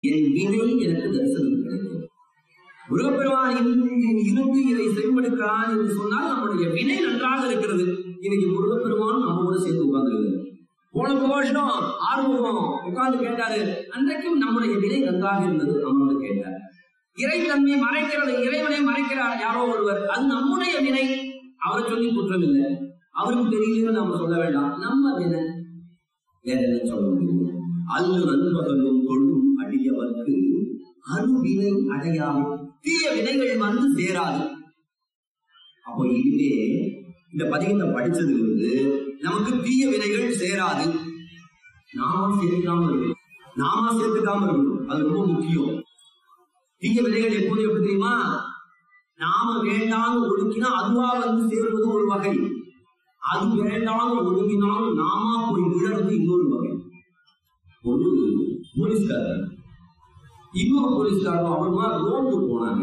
என் வினை எனக்கு தரிசனம் கிடைக்கும் முருகப்பெருமான் இங்கு இருந்து இதை செவிமடுக்கிறான் என்று சொன்னால் நம்முடைய வினை நன்றாக இருக்கிறது இன்னைக்கு முருகப்பெருமான் நம்ம கூட சேர்ந்து உட்கார்ந்துருக்கிறது போன வருஷம் ஆறுமுகம் உட்கார்ந்து கேட்டாரு அன்றைக்கும் நம்முடைய வினை நன்றாக இருந்தது அமர்ந்து கேட்டார் இறைத்தன்மை மறைக்கிறது இறைவனை மறைக்கிறார் யாரோ ஒருவர் அது நம்முடைய வினை அவரை சொல்லி குற்றம் இல்லை அவருக்கு தெரியலன்னு நாம சொல்ல வேண்டாம் நம்ம வினை வேற என்ன சொல்ல முடியும் அல்லு நண்பகலும் கொள்ளும் அடியவர்க்கு அருவினை அடையாது தீய வினைகள் வந்து சேராது அப்போ இனிமே இந்த பதிகத்தை படிச்சது வந்து நமக்கு தீய வினைகள் சேராது நாம சேர்க்காம இருக்கணும் நாம சேர்த்துக்காம இருக்கணும் அது ரொம்ப முக்கியம் தீய வினைகள் எப்போது எப்படி தெரியுமா நாம வேண்டாம்னு ஒடுக்கினா அதுவா வந்து சேர்வது ஒரு வகை அது வேண்டாம்னு ஒடுங்கினாலும் நாமா போய் விழறது இன்னொரு வகை ஒரு போலீஸ்காரர் இன்னொரு போலீஸ்காரரும் அவருமா ரோந்து போனாங்க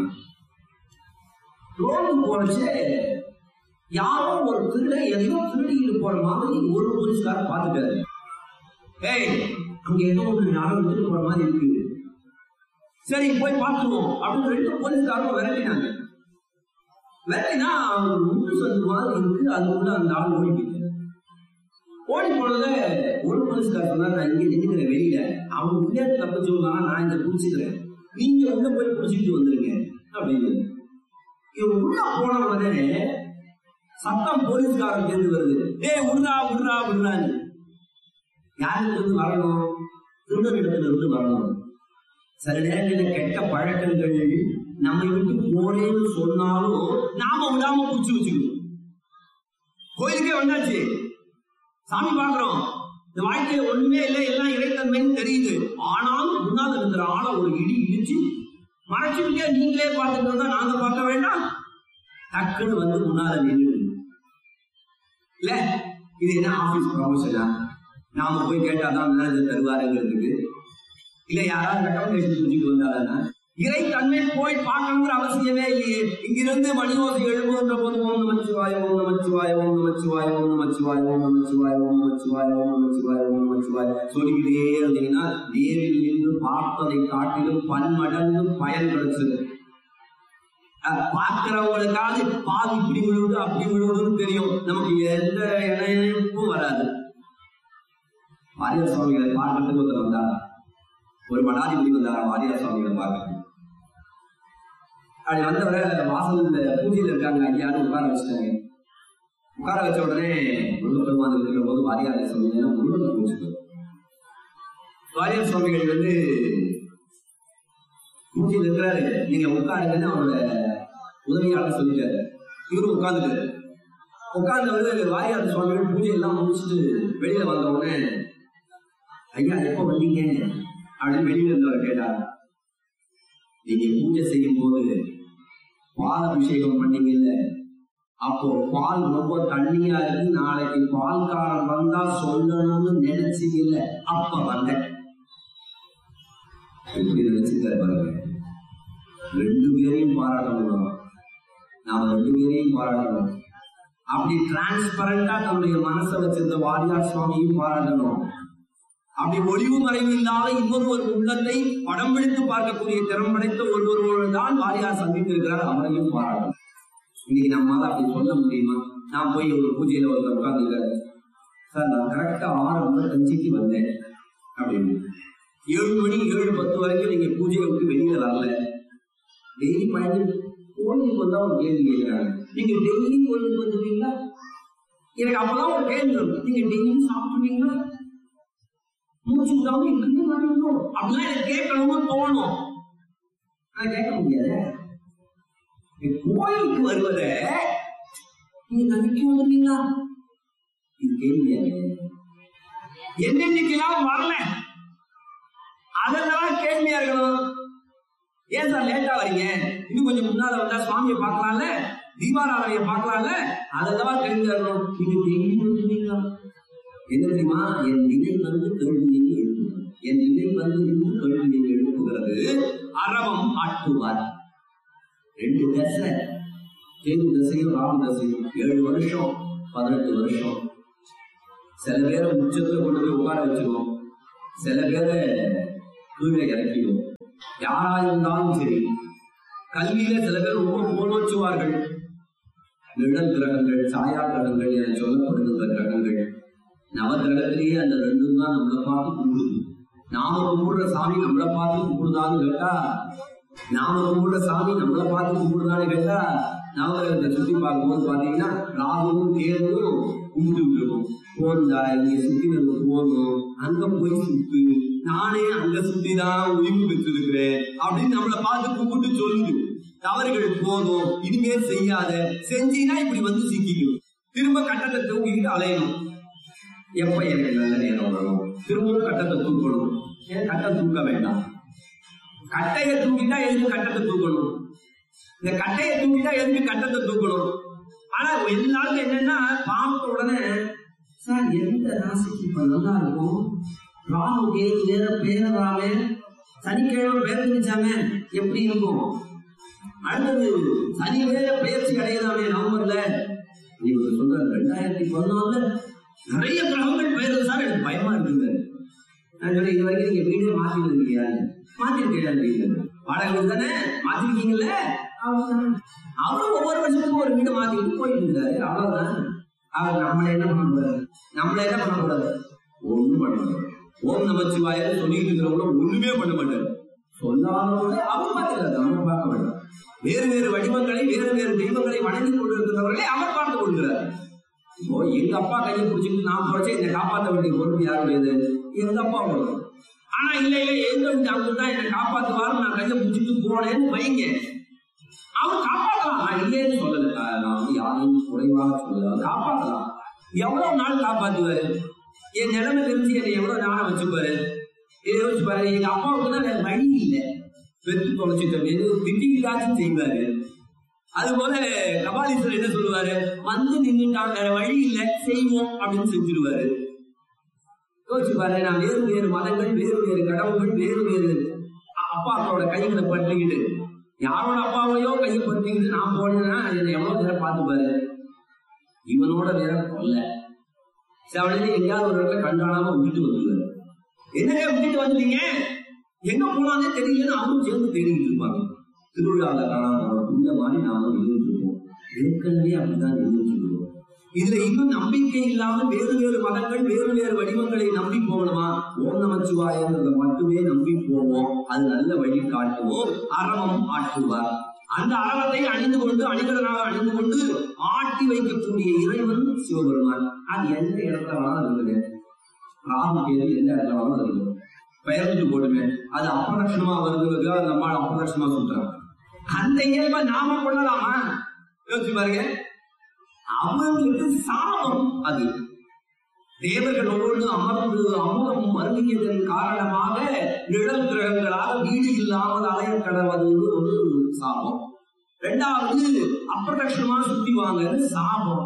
ரோந்து போனச்சே யாரோ ஒரு திருட எதையோ திருடிட்டு போற மாதிரி ஒரு போலீஸ்காரர் பார்த்துட்டாரு ஏய் அங்க ஏதோ ஒண்ணு யாரோ விட்டுட்டு போற மாதிரி இருக்கு சரி போய் பார்த்துருவோம் அப்படின்னு ரெண்டு போலீஸ்காரரும் விரட்டினாங்க விரட்டினா அவர் முட்டு சொல்லு மாதிரி இருக்கு அதுக்குள்ள அந்த ஆள் ஓடி போயிட்டாரு ஓடி போனதுல ஒரு போலீஸ்கார் சொன்னார் நான் இங்க நின்னுக்கிறேன் வெளியில அவன் உள்ளே தப்பிச்சு வந்தானா நான் இங்க புடிச்சுக்கிறேன் நீங்க உள்ள போய் புடிச்சிட்டு வந்துருங்க அப்படின்னு இவன் உள்ள போன உடனே சத்தம் போலீஸ்காரன் சேர்ந்து வருது ஏய் விடுறா விடுறா விடுறான்னு யாருக்கு இருந்து வரணும் திருடனிடத்துல இருந்து வரணும் சில நேரங்களில் கெட்ட பழக்கங்கள் நம்மை விட்டு போறேன்னு சொன்னாலும் நாம விடாம புடிச்சு வச்சுக்கணும் கோயிலுக்கே வந்தாச்சு சாமி பாக்குறோம் இந்த வாழ்க்கையில ஒண்ணுமே இல்லை எல்லாம் இறைத்தன்மைன்னு தெரியுது ஆனாலும் முன்னால் இருக்கிற ஆளை ஒரு இடி இடிச்சு மறைச்சுக்கிட்டே நீங்களே பார்த்துட்டு வந்தா நாங்க பார்க்க வேண்டாம் டக்குன்னு வந்து முன்னால நின்று இல்ல இது என்ன ஆபீஸ் ப்ரொமோஷனா நாம போய் கேட்டாதான் மேனேஜர் தருவாருங்கிறதுக்கு இல்ல யாராவது ரெக்கமெண்டேஷன் புரிஞ்சுட்டு வந்தாங்கன்னா இறை தன்மை போய் பார்க்கணுங்கிற அவசியமே இல்லையே இங்கிருந்து மணி ஓசை எழுப்புகின்ற போது ஓம் நமச்சிவாய ஓம் நமச்சிவாய ஓம் நமச்சிவாய ஓம் நமச்சிவாய ஓம் நமச்சிவாய ஓம் நமச்சிவாய ஓம் நமச்சிவாய ஓம் நமச்சிவாய சொல்லிக்கிட்டே இருந்தீங்கன்னா நேரில் நின்று பார்ப்பதை காட்டிலும் பன்மடங்கு பயன் கிடைச்சது பார்க்கிறவங்களுக்காவது பாதி இப்படி விழுவுது அப்படி விழுவுதுன்னு தெரியும் நமக்கு எந்த இணைப்பும் வராது வாரியார் சுவாமிகளை பார்க்கறதுக்கு ஒருத்தர் வந்தார் ஒரு மடாதிபதி வந்தாரா வாரியார் சுவாமிகளை பார்க்க அப்படி வந்தவரை வாசல்ல பூஜையில இருக்காங்க ஐயான்னு உட்கார வச்சுட்டாங்க உட்கார வச்ச உடனே முருகப்பெருமான் இருக்கிற போது வாரியார் சுவாமிகள் முருகன் பூஜை வாரியார் சுவாமிகள் வந்து பூஜையில் இருக்கிறாரு நீங்க உட்காருங்கன்னு அவரோட உதவியாளர் சொல்லிட்டாரு இவரும் உட்கார்ந்துட்டாரு உட்கார்ந்தவர் வாரியார் சுவாமிகள் பூஜை எல்லாம் முடிச்சுட்டு வெளியில வந்த உடனே ஐயா எப்ப வந்தீங்க அப்படின்னு வெளியில இருந்தவர் கேட்டார் நீங்க பூஜை செய்யும் போது பால் அபிஷேகம் பண்ணீங்கல்ல அப்போ பால் ரொம்ப தண்ணியா இருக்கு நாளைக்கு பால்காரன் வந்தா சொல்லணும்னு நினைச்சீங்கல்ல அப்ப வந்தேன் எப்படி நினைச்சிருக்காரு பாருங்க ரெண்டு பேரையும் பாராட்டணும் நாம ரெண்டு பேரையும் பாராட்டணும் அப்படி டிரான்ஸ்பரண்டா தன்னுடைய மனசை வச்சிருந்த வாரியார் சுவாமியும் பாராட்டணும் அப்படி ஒளிவு மறைவு இல்லாத இன்னொரு ஒரு உள்ளத்தை படம் பிடித்து பார்க்கக்கூடிய திறம் படைத்த ஒருவரோடு தான் வாரியார் சந்தித்திருக்கிறார் அவரையும் பாராட்டணும் இன்னைக்கு நம்மளால அப்படி சொல்ல முடியுமா நான் போய் ஒரு பூஜையில ஒருத்தர் உட்கார்ந்துருக்காரு சார் நான் கரெக்டா ஆறு ஐம்பத்தஞ்சுக்கு வந்தேன் அப்படின்னு ஏழு மணி ஏழு பத்து வரைக்கும் நீங்க பூஜையை விட்டு வெளியில வரல டெய்லி பழகி கோயிலுக்கு வந்தா ஒரு கேள்வி கேட்கிறாங்க நீங்க டெய்லி கோயிலுக்கு வந்துருவீங்களா எனக்கு அப்பதான் ஒரு கேள்வி வரும் நீங்க டெய்லி சாப்பிட்டுருவீங்களா மூச்சு விடாம இங்கே வரணும் அப்படிலாம் எனக்கு கேட்கணும்னு தோணும் நான் கேட்க முடியாது கோயிலுக்கு வருவத நீங்க நம்பிக்கை வந்துருவீங்களா இது கேள்வியாக என்னென்னைக்கெல்லாம் வரல அதெல்லாம் கேள்வியா இருக்கணும் ஏன் சார் லேட்டா வரீங்க இன்னும் கொஞ்சம் முன்னால வந்தா சுவாமியை பார்க்கலாம்ல தீபாராதனையை பார்க்கலாம்ல அதெல்லாம் கேள்வியா இருக்கணும் நீங்க டெய்லி வந்துருவீங்களா என்ன தெரியுமா என் நிலை வந்து கேள்வியை எழுப்பும் என் நிலை வந்து நின்று கேள்வியை எழுப்புகிறது அரவம் ஆட்டுவார் ரெண்டு தசை தேவு தசையும் ராகு தசையும் ஏழு வருஷம் பதினெட்டு வருஷம் சில பேரை உச்சத்துல கொண்டு போய் உட்கார வச்சிருவோம் சில பேரை கீழே இறக்கிடுவோம் யாரா இருந்தாலும் சரி கல்வியில சில பேர் ரொம்ப போனோச்சுவார்கள் நிழல் கிரகங்கள் சாயா கிரகங்கள் என சொல்லப்படுகின்ற கிரகங்கள் நவ கிரகத்திலேயே அந்த ரெண்டும் தான் நம்மளை பார்த்து கும்பிடுது நாம கும்பிடுற சாமி நம்மளை பார்த்து கும்பிடுதான்னு கேட்டா நாம கும்பிடுற சாமி நம்மளை பார்த்து கும்பிடுதான்னு கேட்டா நவகிரகத்தை சுத்தி பார்க்கும்போது பாத்தீங்கன்னா ராகுவும் கேதுவும் கும்பிட்டு இருக்கும் போந்தா இங்க சுத்தினது போதும் அங்க போய் சுத்து நானே அங்க சுத்திதான் உயிர் பெற்றிருக்கிறேன் அப்படின்னு நம்மளை பார்த்து கும்பிட்டு சொல்லுது தவறுகள் போதும் இனிமே செய்யாத செஞ்சீனா இப்படி வந்து சிக்கிக்கணும் திரும்ப கட்டத்தை தூக்கிக்கிட்டு அலையணும் எப்ப எனக்கு நல்ல நேரம் வரும் திரும்பவும் கட்டத்தை தூக்கணும் ஏன் கட்டம் தூக்க வேண்டாம் கட்டையை தூக்கிட்டா எதுக்கு கட்டத்தை தூக்கணும் இந்த கட்டையை தூக்கிட்டா எதுக்கு கட்டத்தை தூக்கணும் ஆனா எல்லாருக்கும் என்னன்னா பார்த்த உடனே சார் எந்த ராசிக்கு இப்ப நல்லா இருக்கும் ராகு கேது வேற பேரராமே சனிக்கிழமை பேர் தெரிஞ்சாமே எப்படி இருக்கும் அடுத்தது சனி வேற பயிற்சி அடையலாமே நவம்பர்ல நீங்க சொல்ற ரெண்டாயிரத்தி பதினாலுல நிறைய கிரகங்கள் பெயர்ந்து சார் எனக்கு பயமா இருக்குங்க நான் சொல்றேன் இது வரைக்கும் நீங்க வீடே மாத்திட்டு இருக்கீங்க மாத்திருக்கீங்க வாடகை வீடு தானே மாத்திருக்கீங்கல்ல அவ்வளவுதான். அவரும் ஒவ்வொரு வருஷத்துக்கும் ஒரு வீடு மாத்திட்டு போயிட்டு இருக்காரு அவ்வளவுதான் அவர் நம்மள என்ன பண்ண கூடாது நம்மள என்ன பண்ண கூடாது ஒண்ணும் பண்ண கூடாது ஓம் நமச்சிவாய சொல்லிட்டு இருக்கிறவங்க ஒண்ணுமே பண்ண மாட்டாரு சொல்லாதவங்க அவர் பார்த்துக்கிறார் அவர் பார்க்க வேண்டாம் வேறு வேறு வடிவங்களை வேறு வேறு தெய்வங்களை வணங்கி கொண்டிருக்கிறவர்களை அவர் பார்த்து கொள்கிறார் இப்போ எங்க அப்பா கையை பிடிச்சிட்டு நான் குறைச்சா என்னை காப்பாற்ற வேண்டிய பொறுப்பு யாருடையது எங்க அப்பா போடுறது ஆனா இல்ல இல்ல எங்க வீட்டு அங்கு தான் என்னை காப்பாத்துவாரு நான் கையை பிடிச்சிட்டு போனேன்னு வைங்க அவர் காப்பாற்றலாம் நான் இல்லைன்னு சொல்லல நான் நான் வந்து யாரையும் குறைவாக சொல்லல அவர் காப்பாற்றலாம் எவ்வளவு நாள் காப்பாத்துவாரு என் நிலைமை தெரிஞ்சு என்னை எவ்வளவு நாள வச்சுப்பாரு இதை யோசிச்சு பாரு எங்க அப்பாவுக்கு தான் வேற வழி இல்லை பெற்று தொலைச்சிட்டோம் எதுவும் திட்டிக்கிட்டாச்சும் செய்வாரு அது போல கபாலீஸ்வரர் என்ன சொல்லுவாரு வந்து நின்னுட்டான் வேற வழி இல்ல செய்வோம் அப்படின்னு செஞ்சிருவாரு யோசிச்சு பாரு நான் வேறு வேறு மதங்கள் வேறு வேறு கடவுள்கள் வேறு வேறு அப்பாக்களோட கைகளை பற்றிக்கிட்டு யாரோட அப்பாவையோ கையை பற்றிக்கிட்டு நான் போனேன்னா என்னை எவ்வளவு நேரம் பார்த்துப்பாரு இவனோட வேற கொல்ல செவனையில எங்கேயாவது ஒரு இடத்துல கண்டானாம விட்டுட்டு வந்துருவாரு என்னங்க விட்டுட்டு வந்துட்டீங்க எங்க போனாலே தெரியலன்னு அவரும் சேர்ந்து தேடிக்கிட்டு இருப்பாங்க திருவிழாவில காணாம இந்த மாதிரி நாம இருந்துட்டு இருக்கோம் ஏற்கனவே அப்படிதான் இருந்துட்டு இருக்கோம் இதுல இன்னும் நம்பிக்கை இல்லாம வேறு வேறு மதங்கள் வேறு வேறு வடிவங்களை நம்பி போகணுமா ஓம் நமச்சிவாயன்றத மட்டுமே நம்பி போவோம் அது நல்ல வழி காட்டுவோம் அறவம் ஆட்டுவார் அந்த அறவத்தை அணிந்து கொண்டு அணிகலனாக அணிந்து கொண்டு ஆட்டி வைக்கக்கூடிய இறைவன் சிவபெருமான் அது எந்த இடத்துல வேணாலும் இருக்குது ராகு கேது எந்த இடத்துல வேணாலும் இருக்குது பெயர்ந்துட்டு போடுமே அது அப்ரதட்சணமா வருகிறதுக்கு அந்த அம்மா அப்ரதட்சணமா சொல்றாங்க அந்த இயல்பை நாம கொள்ளலாமா யோசிச்சு பாருங்க அவங்களுக்கு சாபம் அது தேவர்களோடு அமர்ந்து அமுதம் மருந்தியதன் காரணமாக நிழல் கிரகங்களாக வீடு இல்லாமல் அலைய கடவது ஒரு சாபம் ரெண்டாவது அப்ரதட்சணமா சுத்தி வாங்கன்னு சாபம்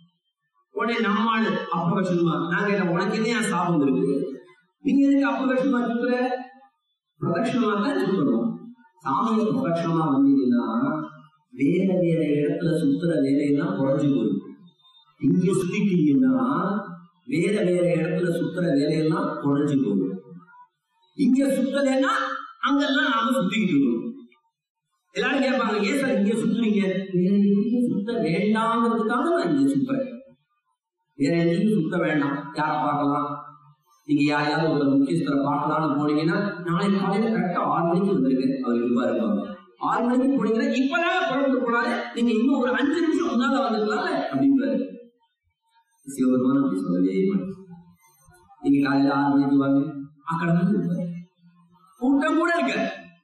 உடனே நம்மாடு அப்ரதட்சணமா நாங்க என்ன உனக்கு என்ன ஏன் சாபம் இருக்கு நீங்க எதுக்கு அப்ரதட்சணமா சுத்துற பிரதட்சணமா தான் சுத்தணும் சாமியை பிரதட்சணமா வந்தீங்கன்னா வேற வேற இடத்துல சுத்துற வேலையெல்லாம் குறைஞ்சு போயிடும் இங்க சுத்திட்டீங்கன்னா வேற வேற இடத்துல சுத்துற வேலையெல்லாம் குறைஞ்சு போயிடும் இங்க சுத்தலைன்னா அங்கெல்லாம் நாம சுத்திக்கிட்டு இருக்கோம் எல்லாரும் கேட்பாங்க ஏன் சார் இங்க சுத்துறீங்க வேற எங்கேயும் சுத்த வேண்டாங்கிறதுக்காக நான் இங்க சுத்துறேன் வேற எங்கேயும் சுத்த வேண்டாம் யாரை பார்க்கலாம் நீங்க யாரையாவது ஒரு முக்கியஸ்தரை பார்க்கலாம்னு போனீங்கன்னா நாளைக்கு காலையில கரெக்டா ஆறு மணிக்கு வந்திருக்கேன் அவர் இருப்பா இருப்பாங்க ஆறு மணிக்கு போனீங்கன்னா இப்பதான் புறப்பட்டு போனாரு நீங்க இன்னும் ஒரு அஞ்சு நிமிஷம் முன்னால வந்துருக்கலாம்ல அப்படின்றாரு சிவபெருமான் அப்படி சொல்லவே மாட்டார். நீங்க காலையில ஆறு மணிக்கு வாங்க அక్కడ வந்து இருப்பாரு கூட்டம் கூட இருக்க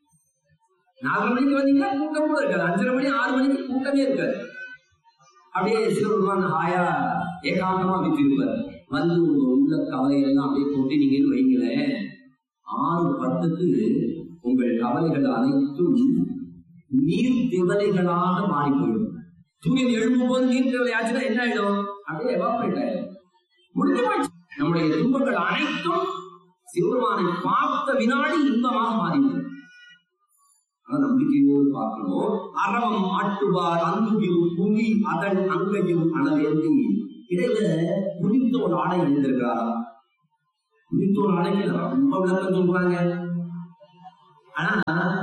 நாலரை மணிக்கு வந்தீங்கன்னா கூட்டம் கூட இருக்காது அஞ்சரை மணி ஆறு மணிக்கு கூட்டமே இருக்காது அப்படியே சிவபெருமான் ஹாயா ஏகாந்தமா வச்சிருப்பாரு வந்து உங்க உள்ள கவலையெல்லாம் அப்படியே கொண்டு நீங்கன்னு வைங்களேன் ஆறு பத்துக்கு உங்கள் கவலைகள் அனைத்தும் நீர் திவலைகளாக மாறி போயிடும் சூரியன் எழும்பும் போது நீர் திவலை ஆச்சுன்னா என்ன ஆயிடும் அப்படியே எவாபரேட் ஆயிடும் முடிஞ்சு போயிடுச்சு நம்முடைய துன்பங்கள் அனைத்தும் சிவபெருமானை பார்த்த வினாடி இன்பமாக மாறிவிடும் ஆனா நம்பிக்கையோடு பார்க்கணும் அறவம் ஆட்டுவார் அங்குகில் புலி அதன் அங்கையும் அனலேந்தி இடையில புலித்தோல் ஆடை அணிந்திருக்கிறாரா புலித்தோல் ஆடைக்கு ரொம்ப விளக்கம் சொல்றாங்க ஆனா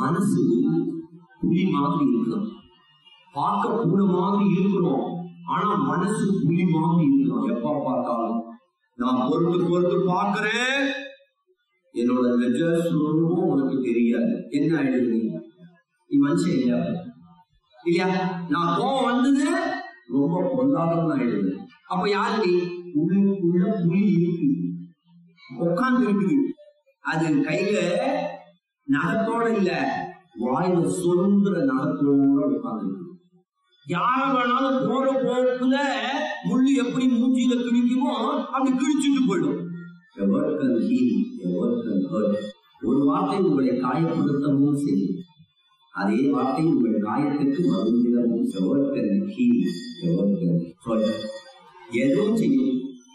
மனசு புலி மாதிரி இருக்கலாம் பார்க்க பூனை மாதிரி இருக்கிறோம் ஆனா மனசு புலி மாதிரி இருக்கலாம் எப்ப பார்த்தாலும் நான் பொறுத்து பொறுத்து பார்க்கிறேன் என்னோட நிஜ சுரூபம் உனக்கு தெரியாது என்ன ஆயிடுது நீ நீ மனுஷன் இல்லையா இல்லையா நான் கோவம் வந்தது ரொம்ப பொல்லாதவன் ஆயிடுது அப்ப யாரு நீ உள்ளுக்குள்ள புலி இருக்கு உட்கார்ந்து இருக்குது அது கையில நகத்தோட இல்ல வாயில சொல்லுற நகத்தோட உட்கார்ந்து யார வேணாலும் போற போக்குல முள்ளு எப்படி மூஞ்சியில கிழிக்குமோ அப்படி கிழிச்சுட்டு போயிடும் A word can heal, a word can hurt. ஒரு வார்த்தை உங்களை காயப்படுத்தவும் செய்யும் அதே வார்த்தை உங்கள் காயத்துக்கு மருந்திடவும் A word can heal, a word can hurt. எதுவும் செய்யும்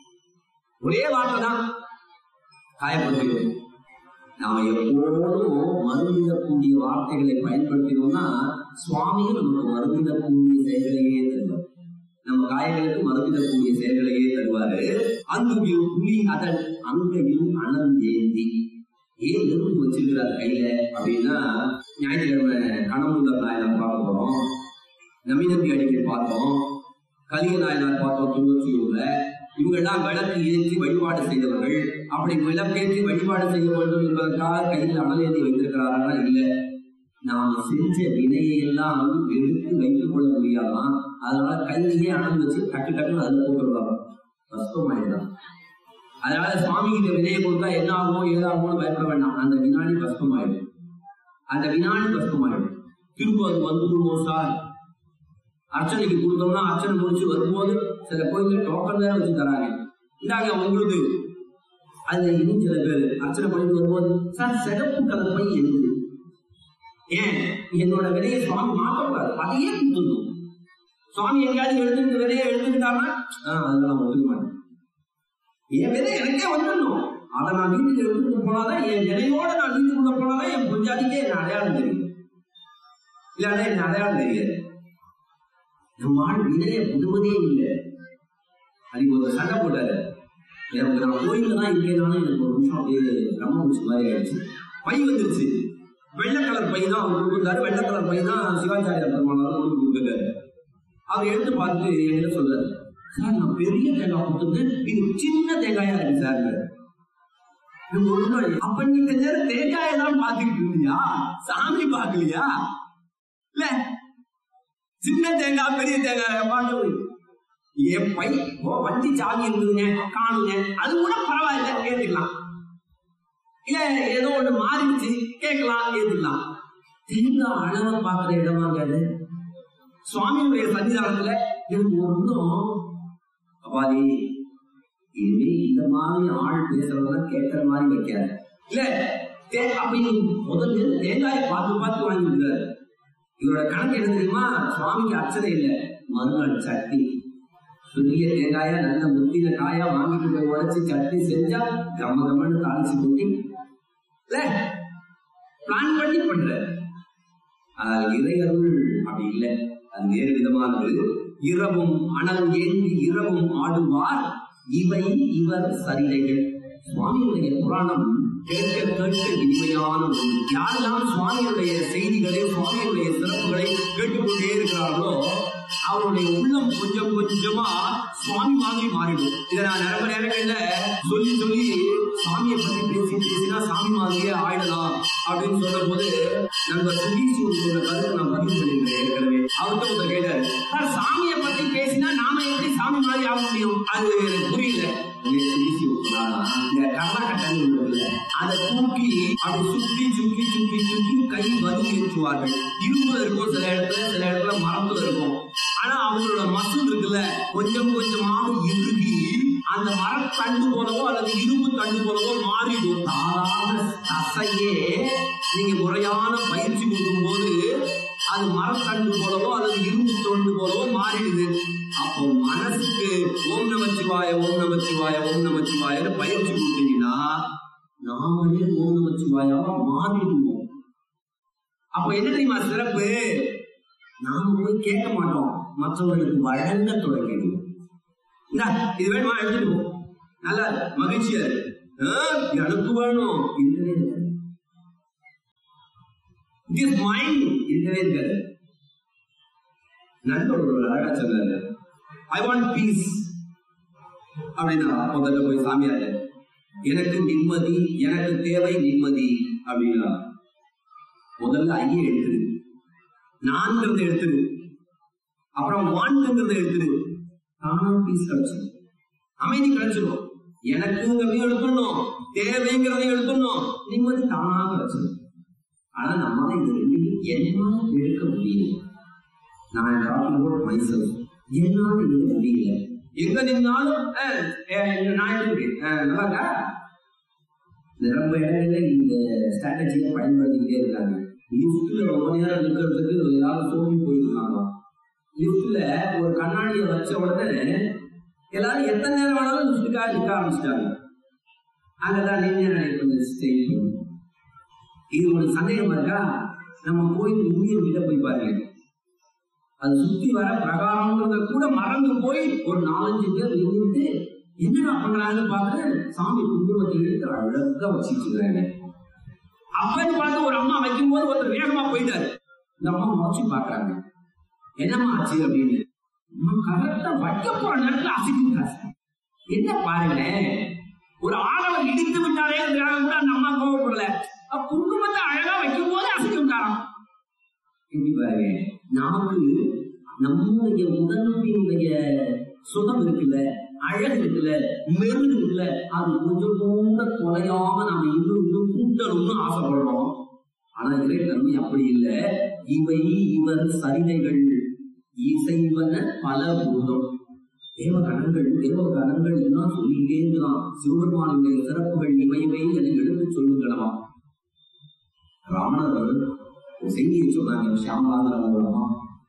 ஒரே வார்த்தை தான் காயப்படுத்திடும் நாம எப்போதும் மருந்திடக்கூடிய வார்த்தைகளை பயன்படுத்தினோம்னா சுவாமியும் நமக்கு மருந்திடக்கூடிய செயல்களையே தருவார் நம்ம காயங்களுக்கு மருந்திடக்கூடிய செயல்களையே தருவாரு அங்கையும் புலி அதன் அங்கையும் அனல் ஏந்தி ஏன் எறும்பு வச்சிருக்கிறார் கையில அப்படின்னா ஞாயிற்றுக்கிழமை கணமுதல் நாயனார் பார்க்க போறோம் நவீனத்தி அடிக்கடி பார்த்தோம் கலிய நாயனார் பார்த்தோம் திருவொற்றியூர்ல இவங்கெல்லாம் விளக்கு ஏற்றி வழிபாடு செய்தவர்கள் அப்படி விளக்கேற்றி வழிபாடு செய்ய வேண்டும் என்பதற்காக கையில் அனலேந்தி வைத்திருக்கிறார்களா இல்ல நாம செஞ்ச வினையை எல்லாம் எடுத்து வைத்துக் கொள்ள முடியாதான் அதனால கையிலேயே அனல் வச்சு டக்கு டக்குன்னு அதுல போட்டுருவாங்க கஷ்டமாயிடுதான் அதனால சுவாமி இந்த வினையை கொடுத்தா என்ன ஆகுமோ ஏதாகுமோ பயப்பட வேண்டாம் அந்த வினாடி கஷ்டமாயிடும் அந்த வினாடி கஷ்டமாயிடும் திரும்ப அது வந்துடுமோ சார் அர்ச்சனைக்கு கொடுத்தோம்னா அர்ச்சனை முடிச்சு வரும்போது சில கோயில்கள் டோக்கன் வேற வச்சு தராங்க இந்தாங்க உங்களுக்கு அதுல இன்னும் சில பேர் அர்ச்சனை பண்ணிட்டு வரும்போது சார் சிகப்பு கலர் பை எனக்கு ஏன் என்னோட விலையை சுவாமி மாற்றக்கூடாது அதையே கொடுத்துடணும் சுவாமி எங்கேயாவது எடுத்துக்கிட்டு விலையை எடுத்துக்கிட்டாருன்னா ஆஹ் அதெல்லாம் ஒத்துக்க மாட்டேன் என் விதை எனக்கே வந்துடணும் அதை நான் வீட்டுக்கு எடுத்துட்டு போனாதான் என் விலையோட நான் வீட்டுக்குள்ள போனாதான் என் பொஞ்சாதிக்கே என்ன அடையாளம் தெரியும் இல்லாட்டா என்ன அடையாளம் தெரியாது நம்மால் வினைய புதுவதே இல்லை அன்னைக்கு ஒரு சண்டை போட்டாரு எனக்கு நான் கோயில்ல தான் இருக்கேனாலும் எனக்கு ஒரு நிமிஷம் அப்படியே ரம்ம முடிச்ச மாதிரி ஆயிடுச்சு பை வந்துருச்சு வெள்ளை கலர் பை தான் அவர் கொடுத்துருந்தாரு வெள்ளை கலர் பை தான் சிவாச்சாரியார் பெருமானார் கொண்டு கொடுத்துருக்காரு அவர் எடுத்து பார்த்துட்டு என்கிட்ட சொல்றாரு சார் நான் பெரிய தேங்காய் கொடுத்துருந்தேன் இது சின்ன தேங்காயா இருக்கு சார் இது ஒண்ணும் இல்லை. அப்ப நீ இந்த நேரம் தேங்காயை தான் பாத்துக்கிட்டு இருந்தியா சாமி பாக்கலையா இல்ல சின்ன தேங்காய் பெரிய தேங்காய் பாட்டு என் பை ஓ வண்டி சாவி இருந்ததுங்க காணுங்க அது கூட பரவாயில்ல ஏத்துக்கலாம் இல்ல ஏதோ ஒண்ணு மாறிடுச்சு கேட்கலாம் ஏத்துக்கலாம் தேங்காய் அளவை பாக்குற இடமாங்க அது சுவாமியுடைய சன்னிதானத்துல எனக்கு ஒன்றும் அப்பாதி இனிமே இந்த மாதிரி ஆள் பேசுறதெல்லாம் கேட்கற மாதிரி வைக்காது இல்ல தே- அப்ப நீ முதல்ல தேங்காயை பார்த்து பார்த்து வாங்கியிருக்காரு இவரோட கணக்கு என்ன தெரியுமா சுவாமிக்கு அர்ச்சனை இல்ல மறுநாள் சட்னி பெரிய தேங்காயா நல்ல முத்தின காயா வாங்கிட்டு போய் உடைச்சு சட்னி செஞ்சா கம்ம கம்மன்னு தாளிச்சு கொட்டி இல்ல பிளான் பண்ணி பண்ற ஆனால் இறையருள் அப்படி இல்லை அது வேறு விதமானது இரவும் அனல் ஏந்தி இரவும் ஆடுவார் இவை இவர் சரிதைகள் சுவாமியுடைய புராணம் கேட்க கேட்க இனிமையான ஒன்று யாரெல்லாம் சுவாமியுடைய செய்திகளை சுவாமியுடைய சிறப்புகளை கேட்டுக்கொண்டே இருக்கிறார்களோ அவருடைய உள்ளம் கொஞ்சம் கொஞ்சமா சுவாமி மாதிரி மாறிடும் இதை நான் நிறைய நேரங்கள்ல சொல்லி சொல்லி சாமியை பத்தி பேசி பேசினா சாமி மாதிரியே ஆயிடலாம் அப்படின்னு சொன்ன போது நண்பர் சுகீஷ் ஒரு கருத்து நான் பதிவு பண்ணியிருக்கேன் ஏற்கனவே அவர்கிட்ட ஒருத்தர் கேட்டாரு சார் சாமியை பத்தி பேசினா நாம எப்படி சாமி மாதிரி ஆக முடியும் அது எனக்கு புரியல உடனே சுகீஷ் சொன்னாரா, இந்த கர்நாடகன்னு ஒண்ணு இருக்குல்ல, அதை தூக்கி அப்படி சுற்றி சுற்றி சுற்றி சுற்றி கை வலு ஏற்றுவார்கள் இரும்புல இருக்கும் சில இடத்துல சில இடத்துல மரத்துல இருக்கும் ஆனா அவங்களோட மசூல் இருக்குல்ல கொஞ்சம் கொஞ்சமாக இறுகி அந்த மரத்தண்டு போலவோ அல்லது இரும்பு தண்டு போலவோ மாறிடும் சாதாரண தசையே நீங்க முறையான பயிற்சி கொடுக்கும் போது அது மரத்தண்டு போலவோ அல்லது இரும்பு தொண்டு போலவோ மாறிடுது அப்போ மனசுக்கு ஓம் நமச்சிவாய ஓம் நமச்சிவாய ஓம் நமச்சிவாயன்னு பயிற்சி கொடுத்தீங்கன்னா நாமளே ஓம் நமச்சிவாயாவா மாறிடுவோம் அப்ப என்ன தெரியுமா சிறப்பு நாம போய் கேட்க மாட்டோம் மற்றவர்களுக்கு வழங்க தொடங்கிடுவோம் இந்தா, இது வேணுமா எடுத்துட்டு போ நல்லா இருக்கு, மகிழ்ச்சியா இருக்கு ஆ, எனக்கு வேணும் இல்லவே இல்லை. இட் மைண்ட் இருக்கவே இருக்காது நண்பர் ஒரு அழகா சொன்னாரு ஐ வாண்ட் பீஸ் அப்படின்னா முதல்ல போய் சாமியார் எனக்கு நிம்மதி எனக்கு தேவை நிம்மதி அப்படின்னா முதல்ல ஐய எடுத்துரு நான்கிறத எடுத்துரு அப்புறம் வான்ங்கிறத எடுத்துரு தானா பீஸ் கிடைச்சிடும் அமைதி கிடைச்சிடும் எனக்குங்கிறதையும் எடுத்துடணும் தேவைங்கிறதையும் எடுத்துடணும் நிம்மதி தானா கிடைச்சிடும் ஆனா நம்மளால இது ரெண்டையும் என்னால எடுக்க முடியல நான் டாக்கிங் அபவுட் மைசெல்ஃப் என்னால எடுக்க முடியல எங்க நின்னாலும் அஹ், அஹ், நான் எப்படி நல்லா இருக்கா நிரம்ப இடங்கள்ல இந்த ஸ்ட்ராட்டஜியை பயன்படுத்திக்கிட்டே இருக்காங்க லிஃப்ட்ல ரொம்ப நேரம் நிற்கிறதுக்கு எல்லாரும் சோம்பி போயிருக்காங்க லிஃப்ட்ல ஒரு கண்ணாடியை வச்ச உடனே எல்லாரும் எத்தனை நேரம் வேணாலும் லிஃப்ட்டுக்காக நிற்க ஆரம்பிச்சிட்டாங்க அங்கதான் நின்று கொஞ்சம் ஸ்டே இது ஒரு சந்தேகம் இருக்கா நம்ம கோயில் இந்தியன் கிட்ட போய் பாருங்க அது சுத்தி வர பிரகாரம்ன்றத கூட மறந்து போய் ஒரு நாலஞ்சு பேர் நின்றுட்டு என்னடா பண்றாங்கன்னு பார்த்து சாமி குங்குமத்தை எடுத்து அழகா வச்சுட்டு இருக்காங்க அப்பன்னு பார்த்து ஒரு அம்மா வைக்கும் போது ஒருத்தர் வேகமா போயிட்டாரு இந்த அம்மா முறைச்சு பாக்குறாங்க என்னம்மா ஆச்சு அப்படின்னு கரெக்டா வைக்க போற நேரத்துல அசைக்கிட்டாரு என்ன பாருங்களேன் ஒரு ஆடவர் இடித்து விட்டாரே கூட அந்த அம்மா கோவப்படல அப்ப குங்குமத்தை அழகா வைக்கும் போது அசைச்சு விட்டாராம் எப்படி பாருங்க நமக்கு நம்முடைய உடம்பினுடைய சுகம் இருக்குல்ல அழகு இருக்குல்ல மெருகு இருக்குல்ல அது கொஞ்சம் கூட தொலையாம நாம இன்னும் இன்னும் கூட்டணும்னு ஆசைப்படுறோம் ஆனா இறைத்தன்மை அப்படி இல்லை இவை இவர் சரிதைகள் இசைவன பல பூதம் தேவ கணங்கள் தேவ கணங்கள் எல்லாம் சொல்லிட்டே இருக்கலாம் சிவபெருமானுடைய சிறப்புகள் இவைவை என எடுத்து சொல்லுங்களா ரமணர் ஒரு செய்தியை சொன்னாங்க சியாமலாங்கிற மூலமா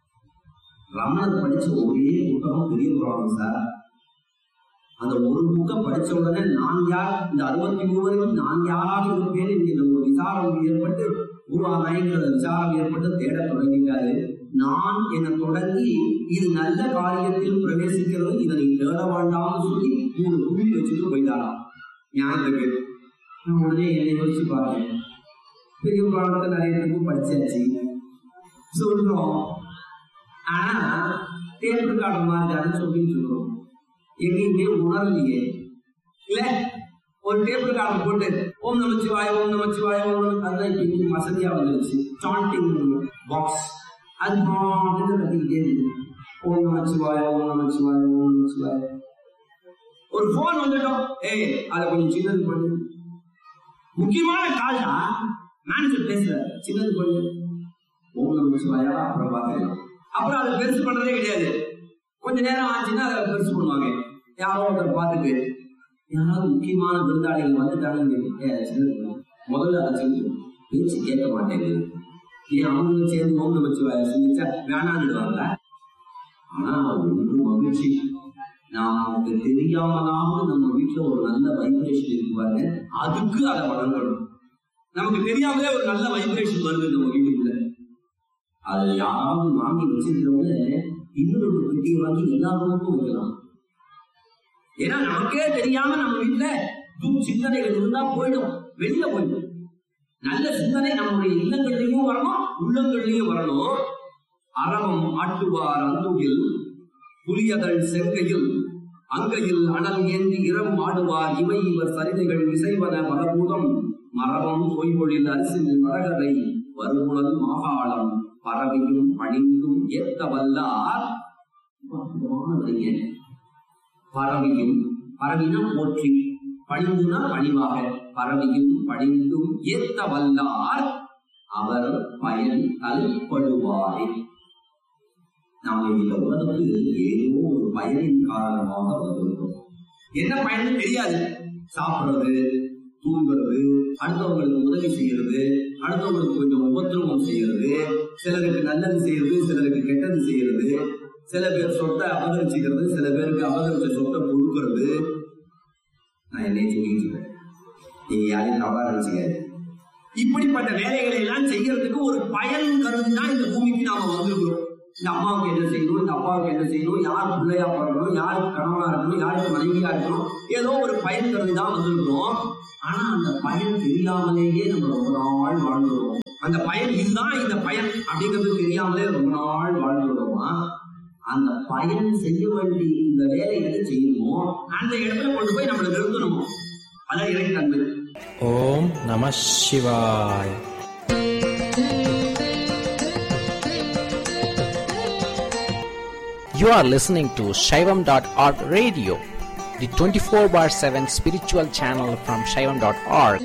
ரமணர் படிச்ச ஒரே புத்தகம் பெரிய புராணம் சார் அந்த ஒரு புக்கம் படிச்ச உடனே நான் யார் இந்த அறுபத்தி மூவரிலும் நான் யாராக இருப்பேன் என்கிற ஒரு விசாரம் ஏற்பட்டு உருவாகிற விசாரம் ஏற்பட்டு தேட தொடங்கிட்டாரு நான் என தொடங்கி இது நல்ல காரியத்தில் பிரவேசிக்கிறது இதனை தேட வேண்டாம்னு சொல்லி மூணு குழி வச்சுட்டு போயிட்டாராம் ஞானத்துக்கு நான் உடனே என்னை யோசிச்சு பாருங்க பெரிய புராணத்தை நிறைய பேருக்கு படிச்சாச்சு சொல்றோம் ஆனா டேப் ரெக்கார்டு மாதிரி சொல்லிட்டு இருக்கோம் எங்கேயுமே உணரலையே இல்ல ஒரு டேப் ரெக்கார்டு போட்டு ஓம் நமச்சிவாய ஓம் நமச்சிவாய ஓம் நம அதுதான் இப்ப இன்னைக்கு வசதியா வந்துருச்சு சாண்டிங் பாக்ஸ் அது பாட்டுக்கு கத்திக்கிட்டே இருக்கு ஓம் நமச்சிவாய ஓம் நமச்சிவாய ஓம் நமச்சிவாய ஒரு போன் வந்துட்டோம் ஏய் அதை கொஞ்சம் சின்னது பண்ணு முக்கியமான கால் தான் மேனேஜர் பேசுற சின்னது பண்ணு ஓம் நமச்சிவாயா அப்புறம் பார்த்துக்கலாம் அப்புறம் அதை பெருசு பண்றதே கிடையாது கொஞ்ச நேரம் ஆச்சுன்னா அதை பெருசு பண்ணுவாங்க யாரோ ஒருத்தர் பார்த்துட்டு யாராவது முக்கியமான விருந்தாளிகள் வந்துட்டாங்கன்னு கேட்டு, "ஏய், சின்னது பண்ணு." முதல்ல அதை செஞ்சு பேச்சு கேட்க மாட்டேங்குது ஏன் அவங்களும் சேர்ந்து ஓம் நமச்சிவாயா செஞ்சுச்சா வேணான்னுடுவாங்க ஆனா ஒன்று மகிழ்ச்சி நமக்கு தெரியாமலாவது நம்ம வீட்டுல ஒரு நல்ல வைப்ரேஷன் இருக்கு பாருங்க அதுக்கு அதை வழங்கணும் நமக்கு தெரியாமலே ஒரு நல்ல வைப்ரேஷன் வருது நம்ம வீட்டுக்குள்ள அதை யாராவது வாங்கி வச்சிருக்கிறவங்க இன்னொரு பெட்டியை வாங்கி எல்லா ரூமுக்கும் வைக்கலாம் ஏன்னா நமக்கே தெரியாம நம்ம வீட்டுல தும் சிந்தனைகள் இருந்தா போயிடும் வெளியில போயிடும் நல்ல சிந்தனை நம்முடைய இல்லங்கள்லயும் வரணும் உள்ளங்கள்லயும் வரணும் அரவம் ஆட்டுவார் அந்துகில் புலியதழ் செங்கையில் அங்கையில் அனல் ஏந்தி இரவும் ஆடுவார் இவை இவர் சரிதைகள் இசைவன பலபூதம் மரபம் பொய்மொழில் அரசின் வடகரை வருமுழல் மாகாளம் பரவியும் பணிந்தும் ஏத்த வல்லார் அற்புதமான வரிங்க. பரவியும் பரவினா போற்றி பணிந்துனா பணிவாக பரவியும் பணிந்தும் ஏத்த வல்லார் அவர் பயன் தலைப்படுவாரே நாம் இந்த உலகத்துக்கு ஏதோ ஒரு பயனின் காரணமாக வந்திருக்கிறோம் என்ன பயன் தெரியாது சாப்பிடுறது தூங்குறது அடுத்தவங்களுக்கு உதவி செய்யறது அடுத்தவங்களுக்கு கொஞ்சம் உபத்திரவம் செய்யறது சிலருக்கு நல்லது செய்யறது சிலருக்கு கெட்டது செய்யறது சில பேர் சொத்தை அபகரிச்சுக்கிறது சில பேருக்கு அபகரிச்ச சொத்தை கொடுக்கறது நான் என்னைய சொல்லிட்டு இருக்கேன் நீங்க யாரையும் தவறா நினைச்சுக்காது இப்படிப்பட்ட வேலைகளை எல்லாம் செய்யறதுக்கு ஒரு பயன் கருதி தான் இந்த பூமிக்கு நாம வந்திருக்கிறோம் இந்த அம்மாவுக்கு என்ன செய்யணும் இந்த அப்பாவுக்கு என்ன செய்யணும் யார் பிள்ளையா பிறக்கணும் யாருக்கு கணவனா இருக்கணும் யாருக்கு மனைவியா இருக்கணும் ஏதோ ஒரு பயன் கருதி தான் வந்திருக்கிறோம் ஆனா அந்த பயன் தெரியாமலேயே நம்ம ரொம்ப நாள் வாழ்ந்துருவோம் அந்த பயன் இதுதான் இந்த பயன் அப்படிங்கிறது தெரியாமலே ரொம்ப நாள் வாழ்ந்து வருவான் அந்த பயன் செய்ய வேண்டிய இந்த வேலை எது செய்யணுமோ அந்த இடத்துல கொண்டு போய் நம்மளை நிறுத்தணும் அதான் இறை தன்மை ஓம் நம சிவாய் You are listening to Shaivam.org radio, the 24 bar 7 spiritual channel from Shaivam.org.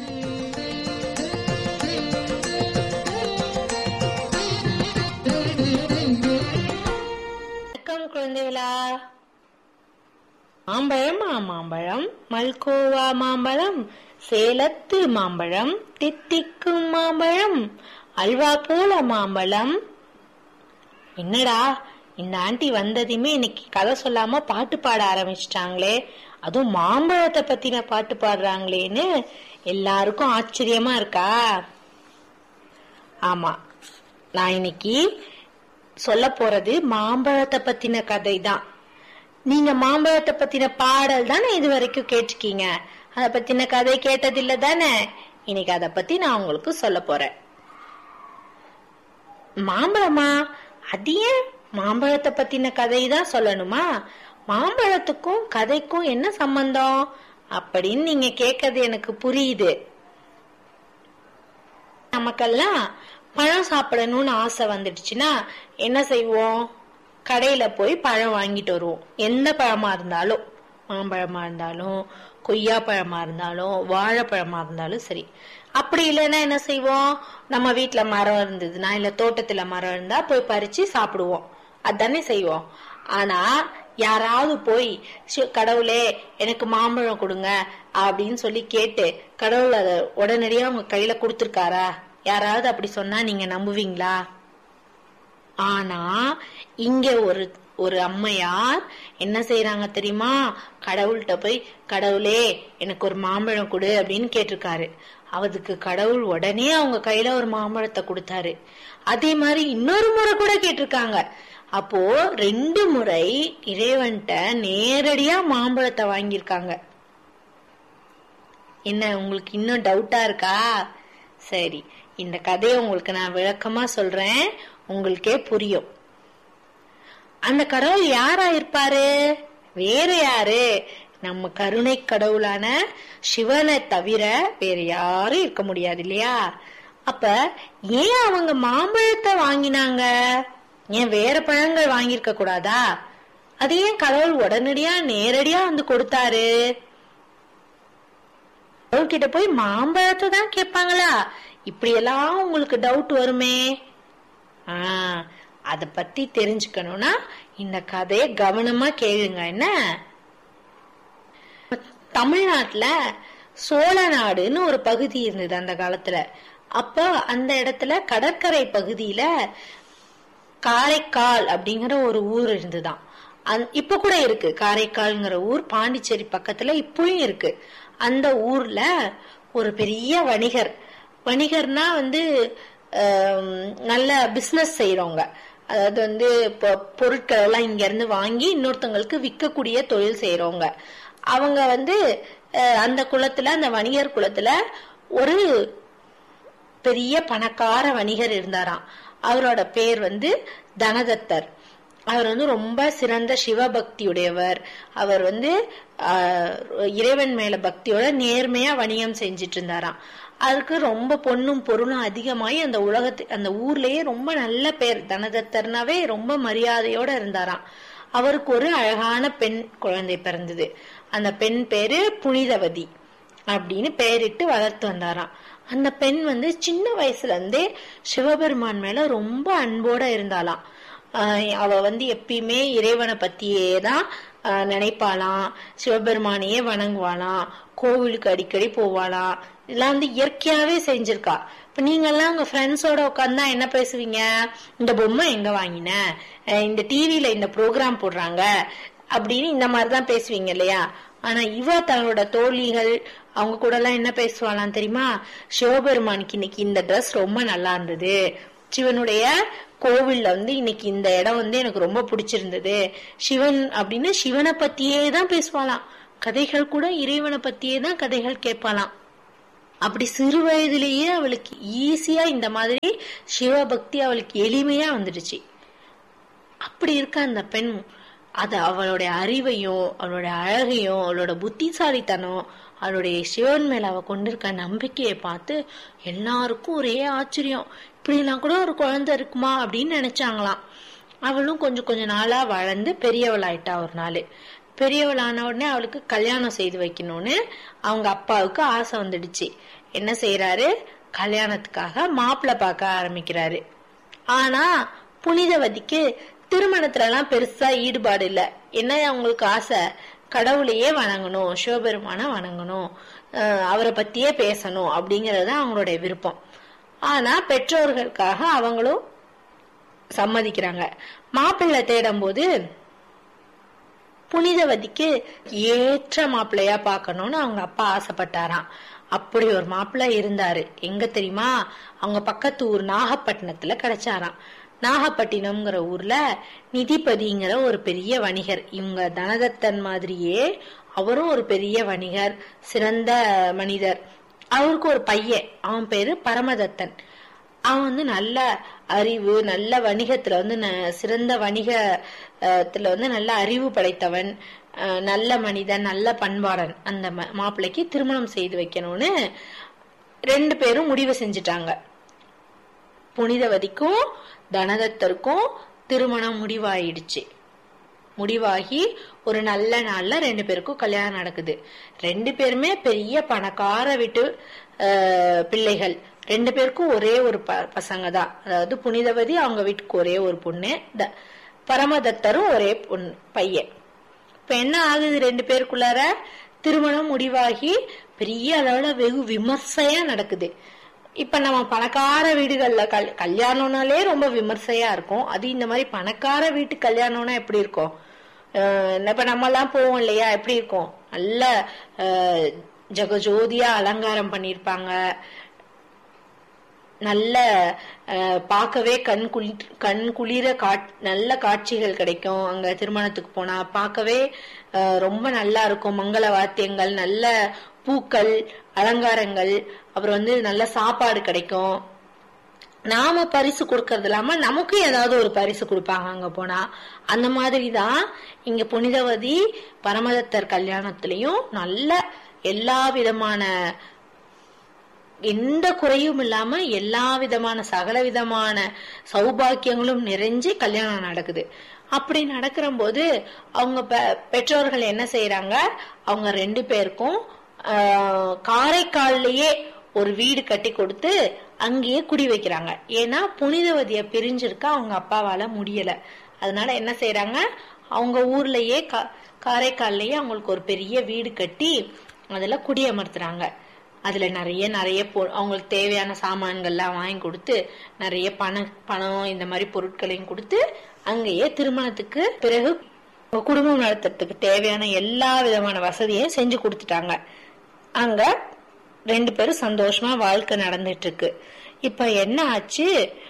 வணக்கம் குழந்தைகளா மாம்பழம் மாம்பழம் மல்கோவா மாம்பழம் சேலத்து மாம்பழம் தித்திக்கும் மாம்பழம் அல்வா போல மாம்பழம் என்னடா இந்த ஆண்டி வந்ததுமே இன்னைக்கு கதை சொல்லாம பாட்டு பாட ஆரம்பிச்சிட்டாங்களே அதுவும் மாம்பழத்தை பத்தின பாட்டு பாடுறாங்களேன்னு எல்லாருக்கும் ஆச்சரியமா இருக்கா ஆமா நான் இன்னைக்கு சொல்ல போறது மாம்பழத்தை பத்தின கதை தான் நீங்க மாம்பழத்தை பத்தின பாடல் தானே இது வரைக்கும் கேட்டிருக்கீங்க அத பத்தின கதை கேட்டதில்ல தானே இன்னைக்கு அத பத்தி நான் உங்களுக்கு சொல்ல போறேன் மாம்பழமா அது ஏன் மாம்பழத்தை பத்தின கதை தான் சொல்லணுமா மாம்பழத்துக்கும் கதைக்கும் என்ன சம்பந்தம் அப்படின்னு நீங்க கேட்கறது எனக்கு புரியுது நமக்கெல்லாம் பழம் சாப்பிடணும்னு ஆசை வந்துடுச்சுன்னா என்ன செய்வோம் கடையில போய் பழம் வாங்கிட்டு வருவோம் எந்த பழமா இருந்தாலும் மாம்பழமா இருந்தாலும் கொய்யா பழமா இருந்தாலும் வாழைப்பழமா இருந்தாலும் சரி அப்படி இல்லைன்னா என்ன செய்வோம் நம்ம வீட்ல மரம் இருந்ததுன்னா இல்ல தோட்டத்துல மரம் இருந்தா போய் பறிச்சு சாப்பிடுவோம் அதானே செய்வோம் ஆனா யாராவது போய் "ஷு, கடவுளே எனக்கு மாம்பழம் கொடுங்க அப்படின்னு சொல்லி கேட்டு கடவுள் அதை உடனடியா உங்க கையில கொடுத்துருக்காரா யாராவது அப்படி சொன்னா நீங்க நம்புவீங்களா ஆனா இங்க ஒரு ஒரு அம்மையார் என்ன செய்யறாங்க தெரியுமா கடவுள்கிட்ட போய் கடவுளே எனக்கு ஒரு மாம்பழம் கொடு அப்படின்னு கேட்டிருக்காரு அதுக்கு கடவுள் உடனே அவங்க கையில ஒரு மாம்பழத்தை கொடுத்தாரு அதே மாதிரி இன்னொரு முறை கூட கேட்டிருக்காங்க அப்போ ரெண்டு முறை இறைவன்கிட்ட நேரடியா மாம்பழத்தை வாங்கியிருக்காங்க என்ன உங்களுக்கு இன்னும் டவுட்டா இருக்கா சரி இந்த கதையை உங்களுக்கு நான் விளக்கமா சொல்றேன் உங்களுக்கே புரியும் அந்த கடவுள் யாரா இருப்பாரு வேற யாரு நம்ம கருணை கடவுளான சிவனை தவிர வேற யாரும் இருக்க முடியாது இல்லையா அப்ப ஏன் அவங்க மாம்பழத்தை வாங்கினாங்க ஏன் வேற பழங்கள் வாங்கியிருக்க கூடாதா அது ஏன் கடவுள் உடனடியா நேரடியா வந்து கொடுத்தாரு கடவுள்கிட்ட போய் மாம்பழத்தை தான் கேட்பாங்களா இப்படி எல்லாம் உங்களுக்கு டவுட் வருமே ஆ அத பத்தி தெரிஞ்சுக்கணும்னா இந்த கதையை கவனமா கேளுங்க என்ன தமிழ்நாட்டுல சோழ நாடுன்னு ஒரு பகுதி இருந்தது அந்த காலத்துல அப்ப அந்த இடத்துல கடற்கரை பகுதியில காரைக்கால் அப்படிங்கிற ஒரு ஊர் இருந்துதான் அந்- இப்ப கூட இருக்கு காரைக்கால்ங்கிற ஊர் பாண்டிச்சேரி பக்கத்துல இப்பவும் இருக்கு அந்த ஊர்ல ஒரு பெரிய வணிகர் வணிகர்னா வந்து ஆம், நல்ல பிசினஸ் செய்யறவங்க அதாவது வந்து இப்போ பொருட்கள் எல்லாம் இங்க இருந்து வாங்கி இன்னொருத்தவங்களுக்கு விற்கக்கூடிய தொழில் செய்யறவங்க அவங்க வந்து அஹ், அந்த குலத்துல அந்த வணிகர் குலத்துல ஒரு பெரிய பணக்கார வணிகர் இருந்தாராம் அவரோட பேர் வந்து தனதத்தர் அவர் வந்து ரொம்ப சிறந்த சிவபக்தியுடையவர் அவர் வந்து ஆஹ், இறைவன் மேல பக்தியோட நேர்மையா வணிகம் செஞ்சிட்டு இருந்தாராம் அதுக்கு ரொம்ப பொண்ணும் பொருளும் அதிகமாயி அந்த உலகத்து அந்த ஊர்லயே ரொம்ப நல்ல பேர் தனதத்தர்னாவே ரொம்ப மரியாதையோட இருந்தாராம் அவருக்கு ஒரு அழகான பெண் குழந்தை பிறந்தது அந்த பெண் பேரு புனிதவதி அப்படின்னு பெயரிட்டு வளர்த்து வந்தாராம் அந்த பெண் வந்து சின்ன வயசுல இருந்தே சிவபெருமான் மேல ரொம்ப அன்போட இருந்தாளாம் ஆஹ் அவ வந்து எப்பயுமே இறைவனை பத்தியே தான் ஆஹ் நினைப்பாளாம் சிவபெருமானையே வணங்குவாளாம் கோவிலுக்கு அடிக்கடி போவாளாம் இதெல்லாம் வந்து இயற்கையாவே செஞ்சிருக்கா இப்ப நீங்க எல்லாம் உங்க ஃப்ரெண்ட்ஸோட உட்காந்தா என்ன பேசுவீங்க இந்த பொம்மை எங்க வாங்கின அஹ் இந்த டிவில இந்த ப்ரோக்ராம் போடுறாங்க அப்படின்னு இந்த மாதிரிதான் பேசுவீங்க இல்லையா ஆனா இவ தன்னோட தோழிகள் அவங்க கூட எல்லாம் என்ன பேசுவாளாம் தெரியுமா சிவபெருமானுக்கு இன்னைக்கு இந்த Dress ரொம்ப நல்லா இருந்தது சிவனுடைய கோவில்ல வந்து இன்னைக்கு இந்த இடம் வந்து எனக்கு ரொம்ப பிடிச்சிருந்தது சிவன் அப்படின்னு சிவனை பத்தியே தான் பேசுவாளாம் கதைகள் கூட இறைவனை பத்தியே தான் கதைகள் கேட்பாளாம் அப்படி சிறு வயதிலேயே அவளுக்கு ஈஸியா இந்த மாதிரி சிவபக்தி அவளுக்கு எளிமையா வந்துடுச்சு அப்படி இருக்க அந்த பெண் அது அவளுடைய அறிவையும் அவளுடைய அழகையும் அவளோட புத்திசாலித்தனம் அவளுடைய சிவன் மேல அவ கொண்டிருக்க நம்பிக்கையை பார்த்து எல்லாருக்கும் ஒரே ஆச்சரியம் இப்படிலாம் கூட ஒரு குழந்தை இருக்குமா அப்படின்னு நினைச்சாங்களாம் அவளும் கொஞ்சம் கொஞ்ச நாளா வளர்ந்து பெரியவள் ஆயிட்டா ஒரு நாள் பெரியவள் ஆன உடனே அவளுக்கு கல்யாணம் செய்து வைக்கணும்னு அவங்க அப்பாவுக்கு ஆசை வந்துடுச்சு என்ன செய்யறாரு கல்யாணத்துக்காக மாப்பிள்ளை பார்க்க ஆரம்பிக்கிறாரு ஆனா புனிதவதிக்கு திருமணத்துல எல்லாம் பெருசா ஈடுபாடு இல்ல என்ன அவங்களுக்கு ஆசை கடவுளையே வணங்கணும் சிவபெருமான வணங்கணும் அஹ் அவரை பத்தியே பேசணும் அப்படிங்கறது அவங்களுடைய விருப்பம் ஆனா பெற்றோர்களுக்காக அவங்களும் சம்மதிக்கிறாங்க மாப்பிள்ளை தேடும் போது புனிதவதிக்கு ஏற்ற மாப்பிள்ளையா பார்க்கணும்னு அவங்க அப்பா ஆசைப்பட்டாராம் அப்படி ஒரு மாப்பிள்ளை இருந்தாரு எங்க தெரியுமா அவங்க பக்கத்து ஊர் நாகப்பட்டினத்துல கிடைச்சாராம் நாகப்பட்டினம்ங்கிற ஊர்ல நிதிபதிங்கிற ஒரு பெரிய வணிகர் இவங்க தனதத்தன் மாதிரியே அவரும் ஒரு பெரிய வணிகர் சிறந்த மனிதர் அவருக்கு ஒரு பையன் அவன் பேரு பரமதத்தன் அவன் வந்து நல்ல அறிவு நல்ல வணிகத்துல வந்து ந- சிறந்த வணிகத்துல வந்து நல்ல அறிவு படைத்தவன் அஹ், நல்ல மனிதன் நல்ல பண்பாளன் அந்த ம- மாப்பிள்ளைக்கு திருமணம் செய்து வைக்கணும்னு ரெண்டு பேரும் முடிவு செஞ்சுட்டாங்க புனிதவதிக்கும் தனதத்தருக்கும் திருமணம் முடிவாயிடுச்சு முடிவாகி ஒரு நல்ல நாள்ல ரெண்டு பேருக்கும் கல்யாணம் நடக்குது ரெண்டு பேருமே பெரிய பணக்கார வீட்டு அஹ், பிள்ளைகள் ரெண்டு பேருக்கும் ஒரே ஒரு ப- பசங்க தான் அதாவது புனிதவதி அவங்க வீட்டுக்கு ஒரே ஒரு பொண்ணு த- பரமதத்தரும் ஒரே பொண்ணு பையன் இப்ப என்ன ஆகுது ரெண்டு பேருக்குள்ளார திருமணம் முடிவாகி பெரிய அளவுல வெகு விமர்சையா நடக்குது இப்ப நம்ம பணக்கார வீடுகள்ல கல் கல்யாணம்னாலே ரொம்ப விமர்சையா இருக்கும் அது இந்த மாதிரி பணக்கார வீட்டு கல்யாணம்னா எப்படி இருக்கும் அஹ் இப்ப நம்ம எல்லாம் போவோம் இல்லையா எப்படி இருக்கும் நல்ல அஹ், ஜெகஜோதியா அலங்காரம் பண்ணிருப்பாங்க நல்ல அஹ், பார்க்கவே கண் குளி கண் குளிர காட் நல்ல காட்சிகள் கிடைக்கும் அங்க திருமணத்துக்கு போனா பார்க்கவே அஹ், ரொம்ப நல்லா இருக்கும் மங்கள வாத்தியங்கள் நல்ல பூக்கள் அலங்காரங்கள் அப்புறம் வந்து நல்ல சாப்பாடு கிடைக்கும் நாம பரிசு கொடுக்கறது இல்லாம நமக்கு ஏதாவது ஒரு பரிசு கொடுப்பாங்க அங்க போனா அந்த மாதிரி தான் இங்க புனிதவதி பரமதத்தர் கல்யாணத்திலையும் நல்ல எல்லா விதமான எந்த குறையும் இல்லாம எல்லா விதமான சகல விதமான சௌபாக்கியங்களும் நிறைஞ்சு கல்யாணம் நடக்குது அப்படி நடக்கிற போது அவங்க பெ- பெற்றோர்கள் என்ன செய்யறாங்க அவங்க ரெண்டு பேருக்கும் ஆஹ், காரைக்கால்லையே ஒரு வீடு கட்டி கொடுத்து அங்கேயே குடி வைக்கிறாங்க ஏன்னா புனிதவதிய பிரிஞ்சிருக்க அவங்க அப்பாவால முடியல அதனால என்ன செய்யறாங்க அவங்க ஊர்லயே கா- காரைக்கால்லையே அவங்களுக்கு ஒரு பெரிய வீடு கட்டி அதுல குடியமர்த்துறாங்க அதுல நிறைய நிறைய பொ- அவங்களுக்கு தேவையான சாமான்கள்லாம் வாங்கி கொடுத்து நிறைய பணம் பணம் இந்த மாதிரி பொருட்களையும் கொடுத்து அங்கேயே திருமணத்துக்கு பிறகு குடும்பம் நடத்துறதுக்கு தேவையான எல்லா விதமான வசதியையும் செஞ்சு கொடுத்துட்டாங்க அங்க ரெண்டு பேரும் சந்தோஷமா வாழ்க்கை நடந்துட்டு இருக்கு இப்ப என்ன ஆச்சு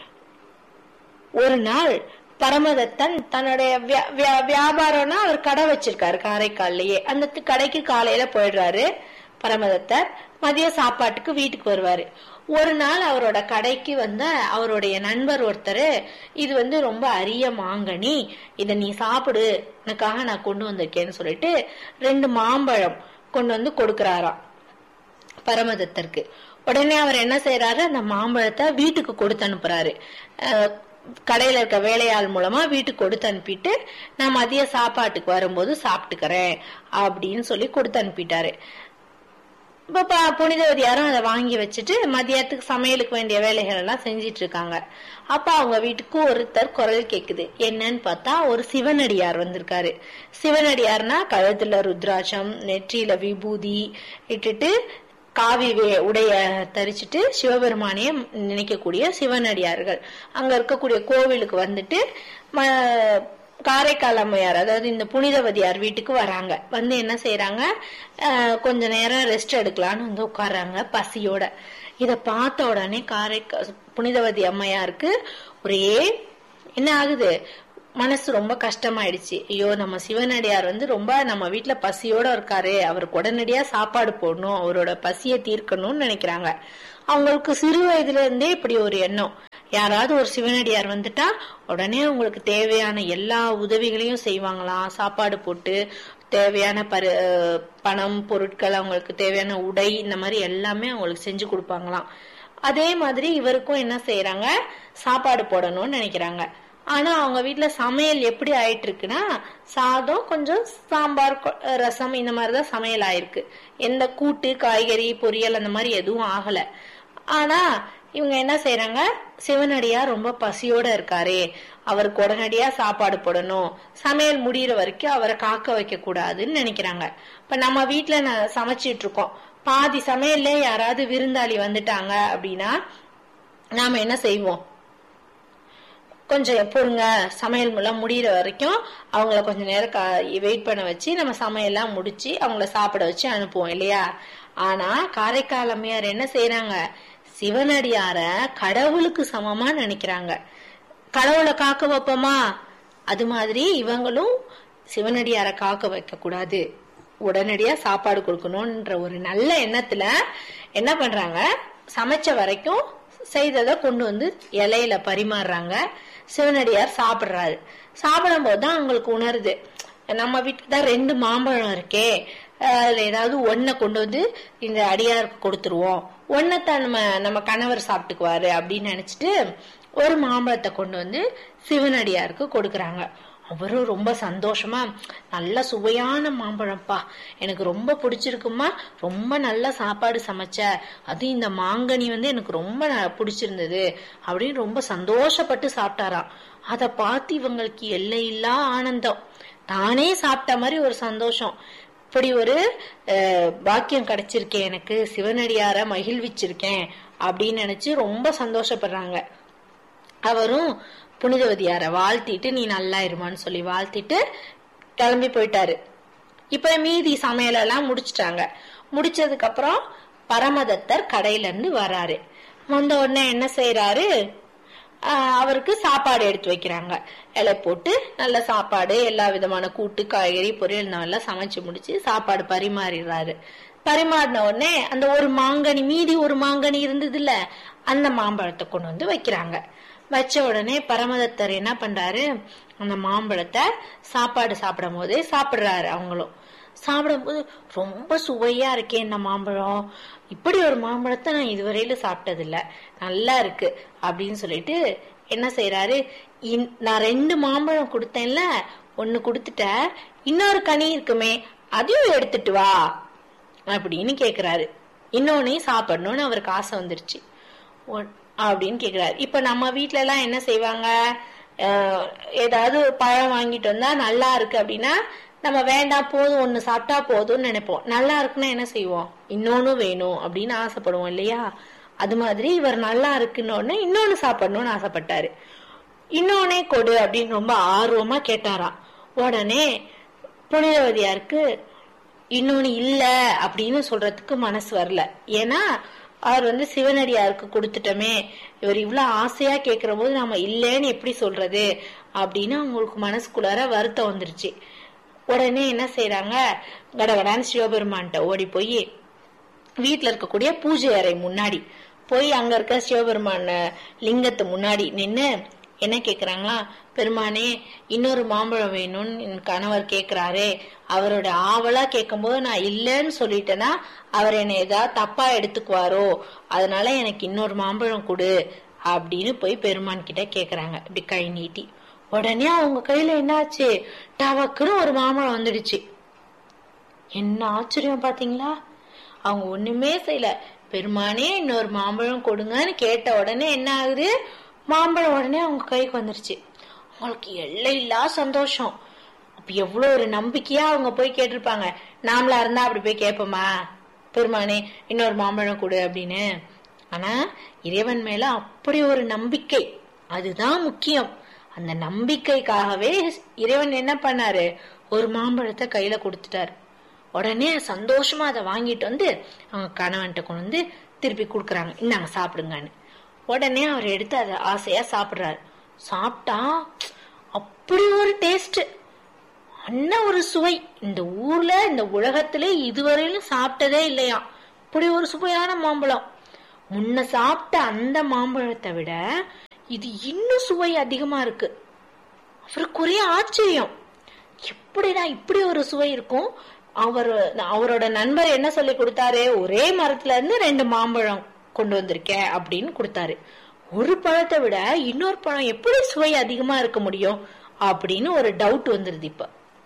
ஒரு நாள் பரமதத்தன் தன்னுடைய வியா- வியா- வியாபாரம்னா அவர் கடை வச்சிருக்காரு காரைக்கால்லையே அந்த தி- கடைக்கு காலையில போயிடுறாரு பரமதத்தர் மதிய சாப்பாட்டுக்கு வீட்டுக்கு வருவாரு ஒரு நாள் அவரோட கடைக்கு வந்த அவருடைய நண்பர் ஒருத்தர் இது வந்து ரொம்ப அரிய மாங்கனி இத நீ சாப்பிடு எனக்காக நான் கொண்டு வந்திருக்கேன்னு சொல்லிட்டு ரெண்டு மாம்பழம் கொண்டு வந்து கொடுக்கறாராம் பரமதத்தருக்கு உடனே அவர் என்ன செய்யறாரு அந்த மாம்பழத்தை வீட்டுக்கு கொடுத்து அனுப்புறாரு அஹ், கடையில இருக்க வேலையாள் மூலமா வீட்டுக்கு கொடுத்து அனுப்பிட்டு நான் மதிய சாப்பாட்டுக்கு வரும்போது சாப்பிட்டுக்கிறேன் அப்படின்னு சொல்லி கொடுத்து அனுப்பிட்டாரு இப்ப ப- புனிதவதி யாரும் அதை வாங்கி வச்சுட்டு மதியத்துக்கு சமையலுக்கு வேண்டிய வேலைகள் எல்லாம் செஞ்சிட்டு இருக்காங்க அப்ப அவங்க வீட்டுக்கு ஒருத்தர் குரல் கேக்குது என்னன்னு பார்த்தா ஒரு சிவனடியார் வந்திருக்காரு சிவனடியார்னா கழுத்துல ருத்ராட்சம் நெற்றியில விபூதி இட்டுட்டு காவி வே- உடைய தரிச்சிட்டு சிவபெருமானையே நினைக்கக்கூடிய சிவனடியார்கள் அங்க இருக்கக்கூடிய கோவிலுக்கு வந்துட்டு ம- காரைக்கால் அம்மையார் அதாவது இந்த புனிதவதியார் வீட்டுக்கு வராங்க வந்து என்ன செய்யறாங்க கொஞ்ச நேரம் ரெஸ்ட் எடுக்கலாம்னு வந்து உட்கார்றாங்க பசியோட இத பார்த்த உடனே காரைக்கா புனிதவதி அம்மையாருக்கு ஒரே என்ன ஆகுது மனசு ரொம்ப கஷ்டமாயிடுச்சு ஐயோ நம்ம சிவனடியார் வந்து ரொம்ப நம்ம வீட்ல பசியோட இருக்காரு அவருக்கு உடனடியா சாப்பாடு போடணும் அவரோட பசியை தீர்க்கணும்னு நினைக்கிறாங்க அவங்களுக்கு சிறு வயதுல இருந்தே இப்படி ஒரு எண்ணம் யாராவது ஒரு சிவனடியார் வந்துட்டா உடனே அவங்களுக்கு தேவையான எல்லா உதவிகளையும் செய்வாங்களாம் சாப்பாடு போட்டு தேவையான பரு பணம் பொருட்கள் அவங்களுக்கு தேவையான உடை இந்த மாதிரி எல்லாமே அவங்களுக்கு செஞ்சு கொடுப்பாங்களாம் அதே மாதிரி இவருக்கும் என்ன செய்யறாங்க சாப்பாடு போடணும்னு நினைக்கிறாங்க ஆனா அவங்க வீட்ல சமையல் எப்படி ஆயிட்டு இருக்குன்னா சாதம் கொஞ்சம் சாம்பார் கொ- ரசம் இந்த மாதிரிதான் சமையல் ஆயிருக்கு எந்த கூட்டு காய்கறி பொரியல் அந்த மாதிரி எதுவும் ஆகல ஆனா இவங்க என்ன செய்யறாங்க சிவனடியா ரொம்ப பசியோட இருக்காரே அவருக்கு உடனடியா சாப்பாடு போடணும் சமையல் முடியிற வரைக்கும் அவரை காக்க வைக்க கூடாதுன்னு நினைக்கிறாங்க இப்ப நம்ம வீட்டுல நான் சமைச்சிட்டு இருக்கோம் பாதி சமையல்ல யாராவது விருந்தாளி வந்துட்டாங்க அப்படின்னா நாம என்ன செய்வோம் கொஞ்சம் பொறுங்க சமையல் எல்லாம் முடியிற வரைக்கும் அவங்கள கொஞ்ச நேரம் வெயிட் பண்ண வச்சு நம்ம சமையல்லாம் முடிச்சு அவங்கள சாப்பிட வச்சு அனுப்புவோம் இல்லையா ஆனா காரைக்கால் அம்மையார் என்ன செய்யறாங்க சிவனடியார கடவுளுக்கு சமமா நினைக்கிறாங்க கடவுளை காக்க வைப்போமா அது மாதிரி இவங்களும் சிவனடியார காக்க வைக்க கூடாது உடனடியா சாப்பாடு கொடுக்கணும்ன்ற ஒரு நல்ல எண்ணத்துல என்ன பண்றாங்க சமைச்ச வரைக்கும் செய்ததை கொண்டு வந்து இலையில பரிமாறுறாங்க சிவனடியார் சாப்பிடுறாரு சாப்பிடும் போதுதான் அவங்களுக்கு உணருது நம்ம வீட்டுக்கு தான் ரெண்டு மாம்பழம் இருக்கே அஹ் அதுல ஏதாவது ஒன்ன கொண்டு வந்து இந்த அடியாருக்கு கொடுத்துருவோம் ஒன்னத்தான் நம்ம நம்ம கணவர் சாப்பிட்டுக்குவாரு அப்படின்னு நினைச்சிட்டு ஒரு மாம்பழத்தை கொண்டு வந்து சிவனடியாருக்கு கொடுக்கறாங்க அவரும் ரொம்ப சந்தோஷமா நல்ல சுவையான மாம்பழம்ப்பா எனக்கு ரொம்ப பிடிச்சிருக்குமா ரொம்ப நல்ல சாப்பாடு சமைச்ச அது இந்த மாங்கனி வந்து எனக்கு ரொம்ப ந- பிடிச்சிருந்தது அப்படின்னு ரொம்ப சந்தோஷப்பட்டு சாப்பிட்டாராம் அதை பார்த்து இவங்களுக்கு எல்லையில்லா ஆனந்தம் தானே சாப்பிட்ட மாதிரி ஒரு சந்தோஷம் இப்படி ஒரு அஹ், பாக்கியம் கிடைச்சிருக்கேன் எனக்கு சிவனடியார மகிழ்விச்சிருக்கேன் அப்படின்னு நினைச்சு ரொம்ப சந்தோஷப்படுறாங்க அவரும் புனிதவதியார வாழ்த்திட்டு நீ நல்லா இருமான்னு சொல்லி வாழ்த்திட்டு கிளம்பி போயிட்டாரு இப்ப மீதி சமையலெல்லாம் முடிச்சிட்டாங்க முடிச்சதுக்கு அப்புறம் பரமதத்தர் கடையில இருந்து வராரு வந்த உடனே என்ன செய்யறாரு ஆஹ் அவருக்கு சாப்பாடு எடுத்து வைக்கிறாங்க இலை போட்டு நல்ல சாப்பாடு எல்லா விதமான கூட்டு காய்கறி பொரியல் நல்லா சமைச்சு முடிச்சு சாப்பாடு பரிமாறிடுறாரு பரிமாறின உடனே அந்த ஒரு மாங்கனி மீதி ஒரு மாங்கனி இருந்ததுல அந்த மாம்பழத்தை கொண்டு வந்து வைக்கிறாங்க வச்ச உடனே பரமதத்தர் என்ன பண்றாரு அந்த மாம்பழத்தை சாப்பாடு சாப்பிடும் போதே சாப்பிடுறாரு அவங்களும் சாப்பிடும்போது ரொம்ப சுவையா இருக்கே இந்த மாம்பழம் இப்படி ஒரு மாம்பழத்தை நான் இதுவரையில சாப்பிட்டதில்ல நல்லா இருக்கு அப்படின்னு சொல்லிட்டு என்ன செய்யறாரு இன்- நான் ரெண்டு மாம்பழம் கொடுத்தேன்ல ஒன்னு கொடுத்துட்ட இன்னொரு கனி இருக்குமே அதையும் எடுத்துட்டு வா அப்படின்னு கேக்குறாரு இன்னொன்னையும் சாப்பிடணும்னு அவருக்கு ஆசை வந்துருச்சு ஒன்- அப்படின்னு கேக்குறாரு இப்ப நம்ம வீட்ல எல்லாம் என்ன செய்வாங்க அஹ், ஏதாவது பழம் வாங்கிட்டு வந்தா நல்லா இருக்கு அப்படின்னா நம்ம வேண்டாம் போதும் ஒண்ணு சாப்பிட்டா போதும்னு நினைப்போம் நல்லா இருக்குன்னா என்ன செய்வோம் இன்னொன்னு வேணும் அப்படின்னு ஆசைப்படுவோம் இல்லையா அது மாதிரி இவர் நல்லா இருக்குன்னு இன்னொன்னு சாப்பிடணும்னு ஆசைப்பட்டாரு இன்னொன்னே கொடு அப்படின்னு ரொம்ப ஆர்வமா கேட்டாராம் உடனே புனிதவதியாருக்கு இன்னொன்னு இல்ல அப்படின்னு சொல்றதுக்கு மனசு வரல ஏன்னா அவர் வந்து சிவனடியாருக்கு கொடுத்துட்டோமே இவர் இவ்வளவு ஆசையா கேக்குற போது நாம இல்லைன்னு எப்படி சொல்றது அப்படின்னு அவங்களுக்கு மனசுக்குள்ளார வருத்தம் வந்துருச்சு உடனே என்ன செய்யறாங்க கடகடான்னு சிவபெருமான்கிட்ட ஓடி போய் வீட்ல இருக்கக்கூடிய பூஜை அறை முன்னாடி போய் அங்க இருக்க சிவபெருமான லிங்கத்து முன்னாடி நின்னு என்ன கேக்குறாங்களா பெருமானே இன்னொரு மாம்பழம் வேணும்னு என் கணவர் கேக்குறாரே அவரோட ஆவலா கேட்கும்போது நான் இல்லைன்னு சொல்லிட்டேன்னா அவர் என்னை ஏதாவது தப்பா எடுத்துக்குவாரோ அதனால எனக்கு இன்னொரு மாம்பழம் கொடு அப்படின்னு போய் பெருமான் கிட்ட கேக்குறாங்க இப்படி கை நீட்டி உடனே அவங்க கையில என்னாச்சு டவக்குன்னு ஒரு மாம்பழம் வந்துடுச்சு என்ன ஆச்சரியம் பாத்தீங்களா அவங்க ஒண்ணுமே செய்யல பெருமானே இன்னொரு மாம்பழம் கொடுங்கன்னு கேட்ட உடனே என்ன ஆகுது மாம்பழம் உடனே அவங்க கைக்கு வந்துருச்சு அவங்களுக்கு எல்லையில்லா சந்தோஷம் அப்ப எவ்வளவு ஒரு நம்பிக்கையா அவங்க போய் கேட்டிருப்பாங்க நாமளா இருந்தா அப்படி போய் கேட்போமா பெருமானே இன்னொரு மாம்பழம் கொடு அப்படின்னு ஆனா இறைவன் மேல அப்படி ஒரு நம்பிக்கை அதுதான் முக்கியம் அந்த நம்பிக்கைக்காகவே இறைவன் என்ன பண்ணாரு ஒரு மாம்பழத்தை கையில கொடுத்துட்டாரு உடனே சந்தோஷமா அதை வாங்கிட்டு வந்து அவங்க கணவன்கிட்ட கொண்டு வந்து திருப்பி கொடுக்குறாங்க இந்தாங்க சாப்பிடுங்கன்னு உடனே அவர் எடுத்து அதை ஆசையா சாப்பிடுறாரு சாப்பிட்டா அப்படி ஒரு டேஸ்ட் அண்ணா ஒரு சுவை இந்த ஊர்ல இந்த உலகத்திலே இதுவரையிலும் சாப்பிட்டதே இல்லையா இப்படி ஒரு சுவையான மாம்பழம் முன்ன சாப்பிட்ட அந்த மாம்பழத்தை விட இது இன்னும் சுவை அதிகமா இருக்கு அவருக்கு ஒரே ஆச்சரியம் எப்படிடா இப்படி ஒரு சுவை இருக்கும் அவர் அவரோட நண்பர் என்ன சொல்லி கொடுத்தாரு ஒரே மரத்துல இருந்து ரெண்டு மாம்பழம் கொண்டு வந்திருக்கேன் அப்படின்னு கொடுத்தாரு ஒரு பழத்தை விட இன்னொரு பழம் எப்படி சுவை அதிகமா இருக்க முடியும் அப்படின்னு ஒரு டவுட் வந்துருது இப்ப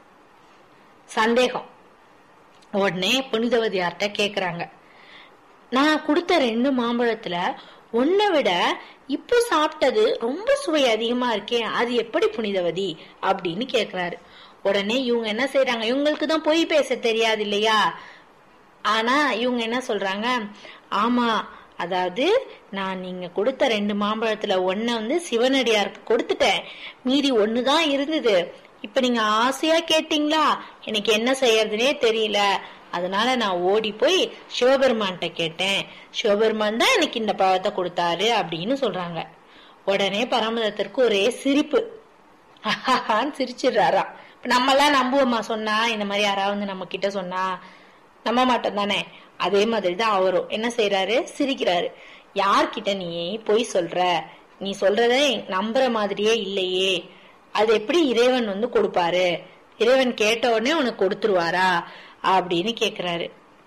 சந்தேகம் உடனே புனிதவதியார்ட்ட கேக்குறாங்க நான் கொடுத்த ரெண்டு மாம்பழத்துல ஒன்னை விட இப்போ சாப்பிட்டது ரொம்ப சுவை அதிகமா இருக்கே அது எப்படி புனிதவதி அப்படின்னு கேக்குறாரு உடனே இவங்க என்ன செய்யறாங்க இவங்களுக்கு தான் பொய் பேச தெரியாது இல்லையா ஆனா இவங்க என்ன சொல்றாங்க ஆமா அதாவது நான் நீங்க கொடுத்த ரெண்டு மாம்பழத்துல ஒன்ன வந்து சிவனடியாருக்கு கொடுத்துட்டேன் மீதி ஒண்ணுதான் இருந்தது இப்ப நீங்க ஆசையா கேட்டீங்களா எனக்கு என்ன செய்யறதுனே தெரியல அதனால நான் ஓடி போய் சிவபெருமான்கிட்ட கேட்டேன் சிவபெருமான் தான் எனக்கு இந்த பழத்தை கொடுத்தாரு அப்படின்னு சொல்றாங்க உடனே பரமதத்திற்கு ஒரே சிரிப்பு ஆஹான்னு சிரிச்சிடுறாராம் இப்ப நம்ம எல்லாம் நம்புவோமா சொன்னா இந்த மாதிரி யாராவது நம்ம கிட்ட சொன்னா நம்ப மாட்டோம் தானே அதே மாதிரி தான் அவரும் என்ன செய்யறாரு சிரிக்கிறாரு யார்கிட்ட நீ பொய் சொல்ற நீ சொல்றத நம்புற மாதிரியே இல்லையே அது எப்படி இறைவன் வந்து கொடுப்பாரு இறைவன் கேட்ட உடனே உனக்கு கொடுத்துருவாரா அப்படின்னு கேக்குறாரு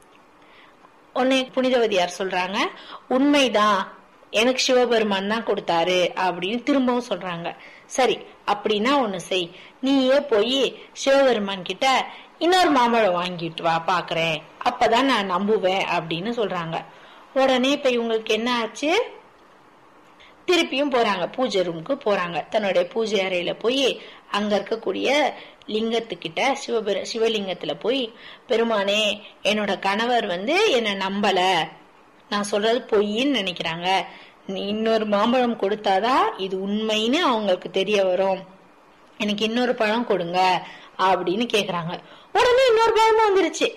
உடனே புனிதவதியார் சொல்றாங்க உண்மைதான் எனக்கு சிவபெருமான் தான் கொடுத்தாரு அப்படின்னு திரும்பவும் சொல்றாங்க சரி அப்படின்னா ஒண்ணு செய் நீயே போய் சிவபெருமான் கிட்ட இன்னொரு மாம்பழம் வாங்கிட்டு வா பாக்குறேன் அப்பதான் நான் நம்புவேன் அப்படின்னு சொல்றாங்க உடனே இப்ப இவங்களுக்கு என்ன ஆச்சு திருப்பியும் போறாங்க பூஜை ரூமுக்கு போறாங்க தன்னுடைய பூஜை அறையில போய் அங்க இருக்கக்கூடிய லிங்கத்துக்கிட்ட சிவபெரு சிவலிங்கத்துல போய் பெருமானே என்னோட கணவர் வந்து என்ன நம்பல நான் சொல்றது பொய்ன்னு நினைக்கிறாங்க நீ இன்னொரு மாம்பழம் கொடுத்தாதான் இது உண்மைன்னு அவங்களுக்கு தெரிய வரும் எனக்கு இன்னொரு பழம் கொடுங்க அப்படின்னு கேக்குறாங்க உடனே இன்னொரு பழமும் வந்துருச்சு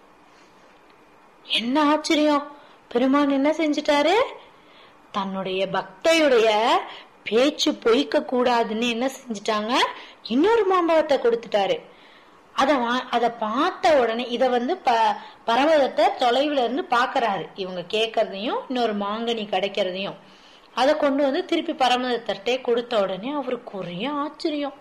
என்ன ஆச்சரியம் பெருமான் என்ன செஞ்சிட்டாரு தன்னுடைய பக்தையுடைய பேச்சு பொய்க்க கூடாதுன்னு என்ன செஞ்சிட்டாங்க இன்னொரு மாம்பழத்தை கொடுத்துட்டாரு அத வா- அத பார்த்த உடனே இத வந்து ப பரவதத்தை தொலைவுல இருந்து பாக்குறாரு இவங்க கேக்குறதையும் இன்னொரு மாங்கனி கிடைக்கிறதையும் அத கொண்டு வந்து திருப்பி பரமதத்தர்ட்டே கொடுத்த உடனே அவருக்கு ஒரே ஆச்சரியம்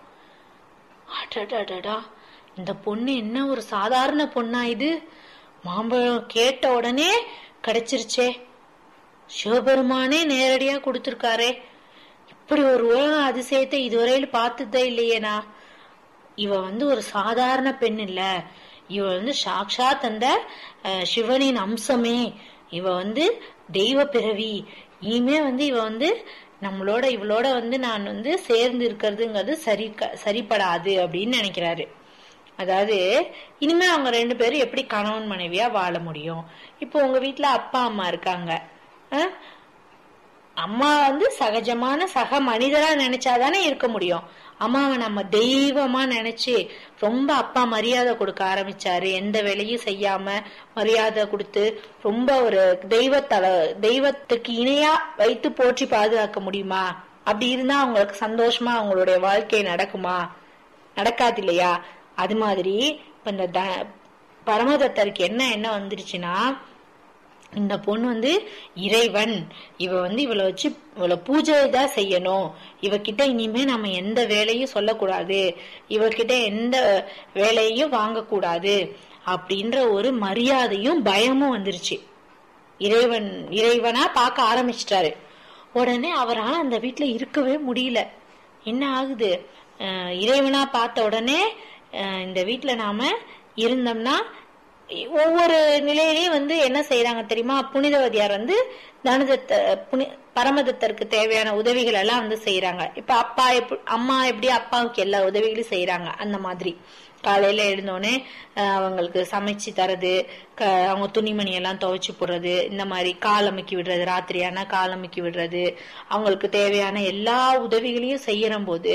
அடடடடா இந்த பொண்ணு என்ன ஒரு சாதாரண பொண்ணா இது மாம்பழம் கேட்ட உடனே கிடைச்சிருச்சே சிவபெருமானே நேரடியா கொடுத்திருக்காரே இப்படி ஒரு உலக அதிசயத்தை இதுவரையில பார்த்ததே இல்லையேனா இவ வந்து ஒரு சாதாரண பெண் இல்ல இவ வந்து சாக்ஷாத் அந்த அஹ், சிவனின் அம்சமே இவ வந்து தெய்வ பிறவி இனிமே வந்து இவ வந்து நம்மளோட இவளோட வந்து நான் வந்து சேர்ந்து இருக்கிறதுங்கிறது சரி சரிப்படாது அப்படின்னு நினைக்கிறாரு அதாவது இனிமே அவங்க ரெண்டு பேரும் எப்படி கணவன் மனைவியா வாழ முடியும் இப்போ உங்க வீட்ல அப்பா அம்மா இருக்காங்க அஹ்? அம்மா வந்து சகஜமான சக மனிதரா நினைச்சாதானே இருக்க முடியும் அம்மாவை நம்ம தெய்வமா நினைச்சு ரொம்ப அப்பா மரியாதை கொடுக்க ஆரம்பிச்சாரு எந்த வேலையும் செய்யாம மரியாதை கொடுத்து ரொம்ப ஒரு தெய்வத்தல தெய்வத்துக்கு இணையா வைத்து போற்றி பாதுகாக்க முடியுமா அப்படி இருந்தா அவங்களுக்கு சந்தோஷமா அவங்களுடைய வாழ்க்கை நடக்குமா நடக்காது இல்லையா அது மாதிரி இப்ப இந்த த- பரமதத்தருக்கு என்ன என்ன வந்துருச்சுன்னா இந்த பொண்ணு வந்து இறைவன் இவ வந்து இவளை வச்சு இவளை பூஜை தான் செய்யணும் இவகிட்ட இனிமே நம்ம எந்த வேலையும் சொல்லக்கூடாது இவகிட்ட எந்த வேலையும் வாங்கக்கூடாது அப்படின்ற ஒரு மரியாதையும் பயமும் வந்துருச்சு இறைவன் இறைவனா பார்க்க ஆரம்பிச்சிட்டாரு உடனே அவரால் அந்த வீட்டுல இருக்கவே முடியல என்ன ஆகுது அஹ் இறைவனா பார்த்த உடனே அஹ் இந்த வீட்டுல நாம இருந்தோம்னா ஒவ்வொரு நிலையிலயும் வந்து என்ன செய்யறாங்க தெரியுமா புனிதவதியார் வந்து தனதத்த புனி பரமதத்தருக்கு தேவையான உதவிகள் எல்லாம் வந்து செய்யறாங்க இப்ப அப்பா எப்ப- அம்மா எப்படி அப்பாவுக்கு எல்லா உதவிகளையும் செய்யறாங்க அந்த மாதிரி காலையில எழுந்தோடனே அஹ், அவங்களுக்கு சமைச்சு தரது க- அவங்க துணிமணி எல்லாம் துவைச்சு போடுறது இந்த மாதிரி கால் அமுக்கி விடுறது ராத்திரியானா கால் அமுக்கி விடுறது அவங்களுக்கு தேவையான எல்லா உதவிகளையும் செய்யற போது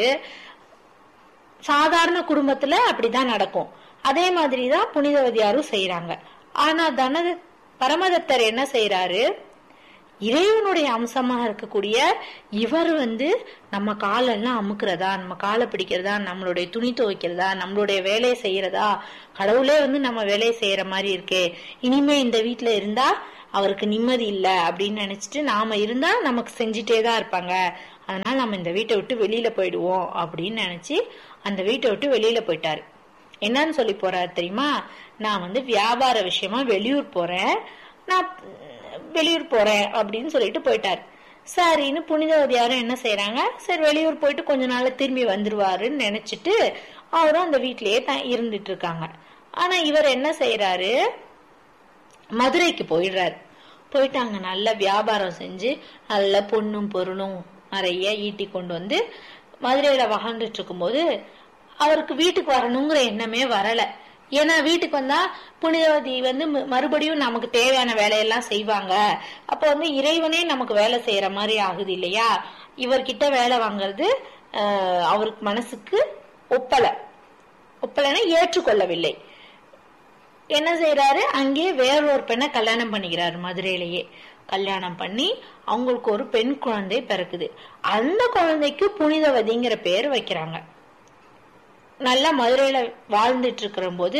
சாதாரண குடும்பத்துல அப்படிதான் நடக்கும் அதே மாதிரிதான் புனிதவதியாரும் செய்யறாங்க ஆனா தனத பரமதத்தர் என்ன செய்யறாரு இறைவனுடைய அம்சமாக இருக்கக்கூடிய இவர் வந்து நம்ம காலெல்லாம் அமுக்குறதா நம்ம காலை பிடிக்கிறதா நம்மளுடைய துணி துவைக்கிறதா நம்மளுடைய வேலையை செய்யறதா கடவுளே வந்து நம்ம வேலையை செய்யற மாதிரி இருக்கே இனிமே இந்த வீட்டுல இருந்தா அவருக்கு நிம்மதி இல்ல அப்படின்னு நினைச்சிட்டு நாம இருந்தா நமக்கு செஞ்சுட்டே தான் இருப்பாங்க அதனால நம்ம இந்த வீட்டை விட்டு வெளியில போயிடுவோம் அப்படின்னு நினைச்சு அந்த வீட்டை விட்டு வெளியில போயிட்டாரு என்னன்னு சொல்லி போறாரு தெரியுமா நான் வந்து வியாபார விஷயமா வெளியூர் போறேன் நான் வெளியூர் போறேன் அப்படின்னு சொல்லிட்டு போயிட்டாரு சரின்னு புனிதவதியாரும் என்ன செய்யறாங்க சரி வெளியூர் போயிட்டு கொஞ்ச நாள்ல திரும்பி வந்துருவாருன்னு நினைச்சிட்டு அவரும் அந்த வீட்லயே தான் இருந்துட்டு இருக்காங்க ஆனா இவர் என்ன செய்யறாரு மதுரைக்கு போயிடுறாரு போயிட்டு அங்க நல்ல வியாபாரம் செஞ்சு நல்ல பொண்ணும் பொருளும் நிறைய ஈட்டி கொண்டு வந்து மதுரையில வாழ்ந்துட்டு இருக்கும்போது அவருக்கு வீட்டுக்கு வரணுங்கிற எண்ணமே வரல ஏன்னா வீட்டுக்கு வந்தா புனிதவதி வந்து ம- மறுபடியும் நமக்கு தேவையான வேலையெல்லாம் செய்வாங்க அப்ப வந்து இறைவனே நமக்கு வேலை செய்யற மாதிரி ஆகுது இல்லையா இவர்கிட்ட வேலை வாங்குறது ஆஹ், அவருக்கு மனசுக்கு ஒப்பல ஒப்பலைன்னா ஏற்றுக்கொள்ளவில்லை என்ன செய்யறாரு அங்கேயே வேறொரு பெண்ணை கல்யாணம் பண்ணிக்கிறாரு மதுரையிலேயே கல்யாணம் பண்ணி அவங்களுக்கு ஒரு பெண் குழந்தை பிறக்குது அந்த குழந்தைக்கு புனிதவதிங்கிற பேர் வைக்கிறாங்க நல்லா மதுரையில வாழ்ந்துட்டு இருக்கிற போது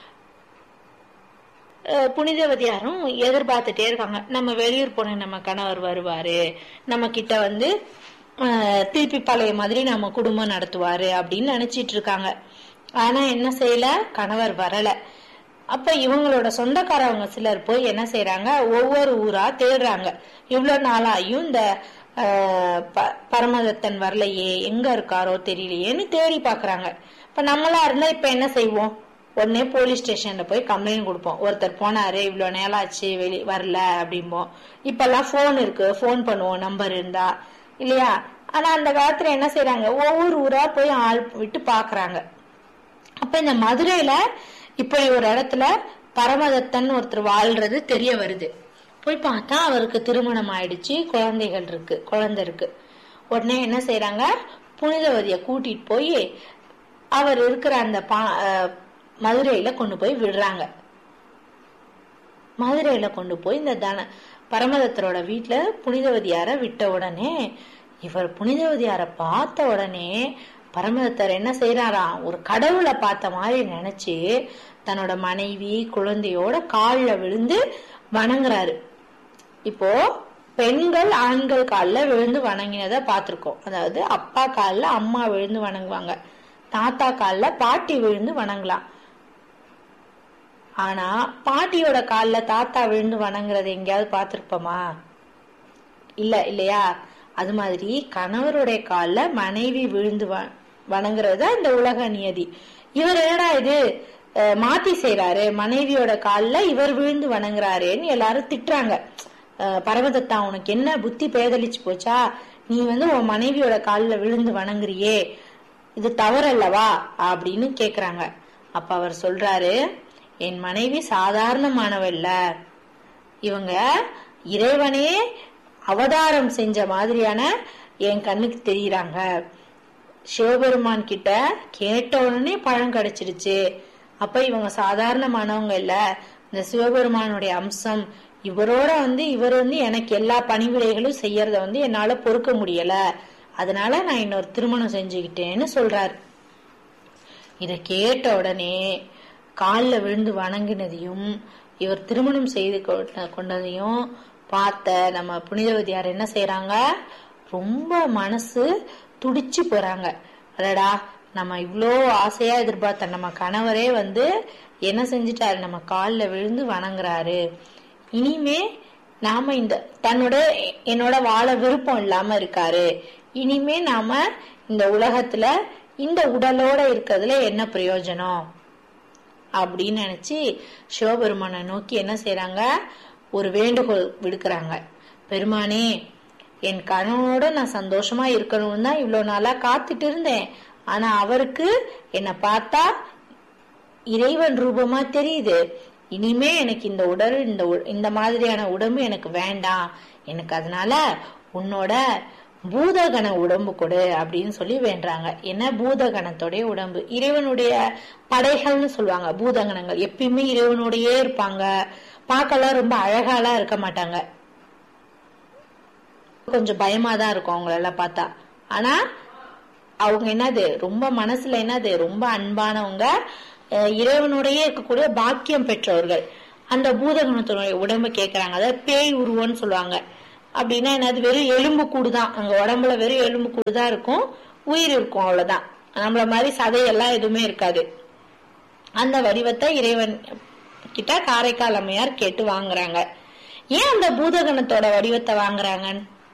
அஹ், புனிதவதியாரும் எதிர்பார்த்துட்டே இருக்காங்க நம்ம வெளியூர் போன நம்ம கணவர் வருவாரு நம்ம கிட்ட வந்து அஹ், திருப்பி பழைய மாதிரி நம்ம குடும்பம் நடத்துவாரு அப்படின்னு நினைச்சிட்டு இருக்காங்க ஆனா என்ன செய்யல கணவர் வரல அப்ப இவங்களோட சொந்தக்காரவங்க சிலர் போய் என்ன செய்யறாங்க ஒவ்வொரு ஊரா தேடுறாங்க இவ்வளவு நாளாயும் இந்த ஆஹ், ப- பரமதத்தன் வரலையே எங்க இருக்காரோ தெரியலையேன்னு தேடி பாக்குறாங்க இப்ப நம்மளா இருந்தா இப்ப என்ன செய்வோம் உடனே போலீஸ் ஸ்டேஷன்ல போய் கம்ப்ளைண்ட் கொடுப்போம் ஒருத்தர் போனாரு இவ்வளவு நேரம் ஆச்சு வெளி வரல அப்படிம்போம் இப்பெல்லாம் போன் இருக்கு போன் பண்ணுவோம் நம்பர் இருந்தா இல்லையா ஆனா அந்த காலத்துல என்ன செய்யறாங்க ஒவ்வொரு ஊரா போய் ஆள் விட்டு பாக்குறாங்க அப்ப இந்த மதுரையில இப்படி ஒரு இடத்துல பரமதத்தன் ஒருத்தர் வாழ்றது தெரிய வருது போய் பார்த்தா அவருக்கு திருமணம் ஆயிடுச்சு குழந்தைகள் இருக்கு குழந்தை இருக்கு உடனே என்ன செய்யறாங்க புனிதவதிய கூட்டிட்டு போய் அவர் இருக்கிற அந்த பா அஹ் மதுரையில கொண்டு போய் விடுறாங்க மதுரையில கொண்டு போய் இந்த தன பரமதத்தரோட வீட்டுல புனிதவதியார விட்ட உடனே இவர் புனிதவதியார பார்த்த உடனே பரமதத்தர் என்ன செய்யறாராம் ஒரு கடவுளை பார்த்த மாதிரி நினைச்சு தன்னோட மனைவி குழந்தையோட கால்ல விழுந்து வணங்குறாரு இப்போ பெண்கள் ஆண்கள் காலில் விழுந்து வணங்கினதை பார்த்திருக்கோம் அதாவது அப்பா காலில் அம்மா விழுந்து வணங்குவாங்க தாத்தா காலில் பாட்டி விழுந்து வணங்கலாம் ஆனா பாட்டியோட கால்ல தாத்தா விழுந்து வணங்குறது எங்கேயாவது பார்த்திருப்போமா இல்ல இல்லையா அது மாதிரி கணவருடைய கால்ல மனைவி விழுந்து வ- வணங்குறது தான் இந்த உலக நியதி இவர் என்னடா இது அஹ், மாத்தி செய்றாரு மனைவியோட கால்ல இவர் விழுந்து வணங்குறாரேன்னு எல்லாரும் திட்டுறாங்க அஹ், பரமதத்தா உனக்கு என்ன புத்தி பேதலிச்சு போச்சா நீ வந்து உன் மனைவியோட கால்ல விழுந்து வணங்குறியே இது தவறல்லவா அப்படின்னு கேக்குறாங்க அப்ப அவர் சொல்றாரு என் மனைவி சாதாரணமானவல்ல இவங்க இறைவனே அவதாரம் செஞ்ச மாதிரியான என் கண்ணுக்கு தெரியுறாங்க சிவபெருமான் கிட்ட கேட்ட உடனே பழம் கிடைச்சிருச்சு அப்ப இவங்க சாதாரணமானவங்க இல்ல இந்த சிவபெருமானுடைய அம்சம் இவரோட வந்து இவர் வந்து எனக்கு எல்லா பணிவிடைகளும் செய்யறத வந்து என்னால பொறுக்க முடியல அதனால நான் இன்னொரு திருமணம் செஞ்சுக்கிட்டேன்னு சொல்றாரு இத கேட்ட உடனே காலில் விழுந்து வணங்கினதையும் இவர் திருமணம் செய்து கொண்ட- கொண்டதையும் பார்த்த நம்ம புனிதவதியார் என்ன செய்றாங்க ரொம்ப மனசு துடிச்சு போறாங்க அடடா நம்ம இவ்வளோ ஆசையா எதிர்பார்த்த நம்ம கணவரே வந்து என்ன செஞ்சிட்டாரு நம்ம காலில் விழுந்து வணங்குறாரு இனிமே நாம இந்த தன்னோட என்னோட வாழ விருப்பம் இல்லாம இருக்காரு இனிமே நாம இந்த உலகத்துல இந்த உடலோட இருக்கிறதுல என்ன பிரயோஜனம் அப்படின்னு நினைச்சு சிவபெருமானை நோக்கி என்ன செய்றாங்க ஒரு வேண்டுகோள் விடுக்கிறாங்க பெருமானே என் கணவனோட நான் சந்தோஷமா இருக்கணும்னு தான் இவ்வளவு நாளா காத்துட்டு இருந்தேன் ஆனா அவருக்கு என்னை பார்த்தா இறைவன் ரூபமா தெரியுது இனிமே எனக்கு இந்த உடல் இந்த உ- இந்த மாதிரியான உடம்பு எனக்கு வேண்டாம் எனக்கு அதனால உன்னோட பூதகண உடம்பு கொடு அப்படின்னு சொல்லி வேண்டுறாங்க என்ன பூதகணத்தோடைய உடம்பு இறைவனுடைய படைகள்னு சொல்லுவாங்க பூதகணங்கள் எப்பயுமே இறைவனோடயே இருப்பாங்க பார்க்கலாம் ரொம்ப அழகாலாம் இருக்க மாட்டாங்க கொஞ்சம் பயமா தான் இருக்கும் அவங்களெல்லாம் பார்த்தா ஆனா அவங்க என்னது ரொம்ப மனசுல என்னது ரொம்ப அன்பானவங்க அஹ் இறைவனோடயே இருக்கக்கூடிய பாக்கியம் பெற்றவர்கள் அந்த பூதகணத்தினுடைய உடம்பு கேட்கறாங்க அதாவது பேய் உருவம்னு சொல்லுவாங்க அப்படின்னா என்னது வெறும் எலும்பு கூடு தான் அங்க உடம்புல வெறும் எலும்பு கூடு தான் இருக்கும் உயிர் இருக்கும் அவ்வளவுதான் நம்மள மாதிரி சதையெல்லாம் எதுவுமே இருக்காது அந்த வடிவத்தை இறைவன் கிட்ட காரைக்கால் அம்மையார் கேட்டு வாங்குறாங்க ஏன் அந்த பூதகணத்தோட வடிவத்தை வாங்குறாங்க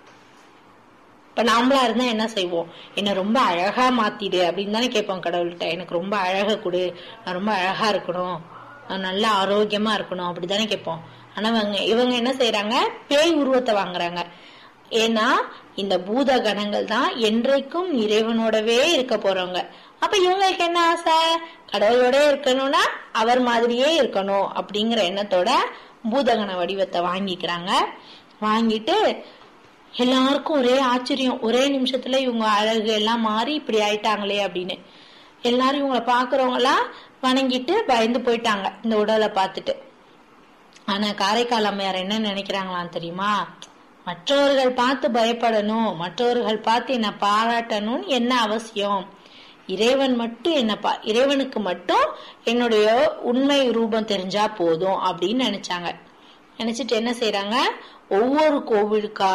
இப்ப நாமளா இருந்தா என்ன செய்வோம் என்ன ரொம்ப அழகா மாத்திடு அப்படின்னு தானே கேட்போம் கடவுள்கிட்ட எனக்கு ரொம்ப அழகா கொடு நான் ரொம்ப அழகா இருக்கணும் நான் நல்ல ஆரோக்கியமா இருக்கணும் அப்படித்தானே கேட்போம் ஆனா இவங்க இவங்க என்ன செய்யறாங்க பேய் உருவத்தை வாங்குறாங்க ஏன்னா இந்த பூத கணங்கள் தான் என்றைக்கும் இறைவனோடவே இருக்க போறவங்க அப்ப இவங்களுக்கு என்ன ஆசை கடவுளோட இருக்கணும்னா அவர் மாதிரியே இருக்கணும் அப்படிங்கிற எண்ணத்தோட பூதகண வடிவத்தை வாங்கிக்கிறாங்க வாங்கிட்டு எல்லாருக்கும் ஒரே ஆச்சரியம் ஒரே நிமிஷத்துல இவங்க அழகு எல்லாம் மாறி இப்படி ஆயிட்டாங்களே அப்படின்னு எல்லாரும் இவங்களை பாக்குறவங்க எல்லாம் வணங்கிட்டு பயந்து போயிட்டாங்க இந்த உடலை பார்த்துட்டு ஆனா காரைக்கால் அம்மையார் என்ன நினைக்கிறாங்களாம் தெரியுமா மற்றவர்கள் பார்த்து பயப்படணும் மற்றவர்கள் பார்த்து என்ன பாராட்டணும்னு என்ன அவசியம் இறைவன் மட்டும் என்ன பா இறைவனுக்கு மட்டும் என்னுடைய உண்மை ரூபம் தெரிஞ்சா போதும் அப்படின்னு நினைச்சாங்க நினைச்சிட்டு என்ன செய்யறாங்க ஒவ்வொரு கோவிலுக்கா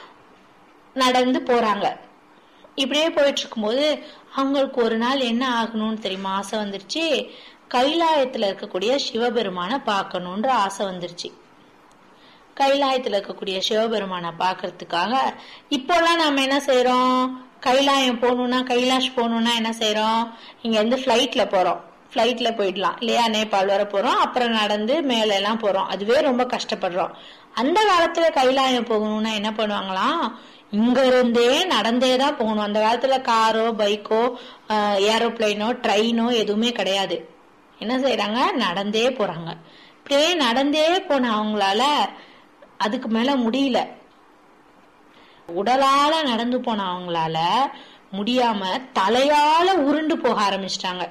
நடந்து போறாங்க இப்படியே போயிட்டு இருக்கும்போது அவங்களுக்கு ஒரு நாள் என்ன ஆகணும்னு தெரியுமா ஆசை வந்துருச்சு கைலாயத்துல இருக்கக்கூடிய சிவபெருமான பார்க்கணுன்ற ஆசை வந்துருச்சு கைலாயத்துல இருக்கக்கூடிய சிவபெருமானை பாக்குறதுக்காக இப்போலாம் நாம என்ன செய்யறோம் கைலாயம் போகணும்னா கைலாஷ் போகணும்னா என்ன செய்யறோம் இங்க இருந்து பிளைட்ல போறோம் பிளைட்ல போயிடலாம் இல்லையா நேபாள் வர போறோம் அப்புறம் நடந்து மேல எல்லாம் போறோம் அதுவே ரொம்ப கஷ்டப்படுறோம் அந்த காலத்துல கைலாயம் போகணும்னா என்ன பண்ணுவாங்களாம் இங்க இருந்தே நடந்தே தான் போகணும் அந்த காலத்துல காரோ பைக்கோ ஏரோப்ளைனோ ட்ரெயினோ எதுவுமே கிடையாது என்ன செய்யறாங்க நடந்தே போறாங்க இப்படியே நடந்தே போன அவங்களால அதுக்கு மேல முடியல உடலால நடந்து போன அவங்களால முடியாம தலையால உருண்டு போக ஆரம்பிச்சிட்டாங்க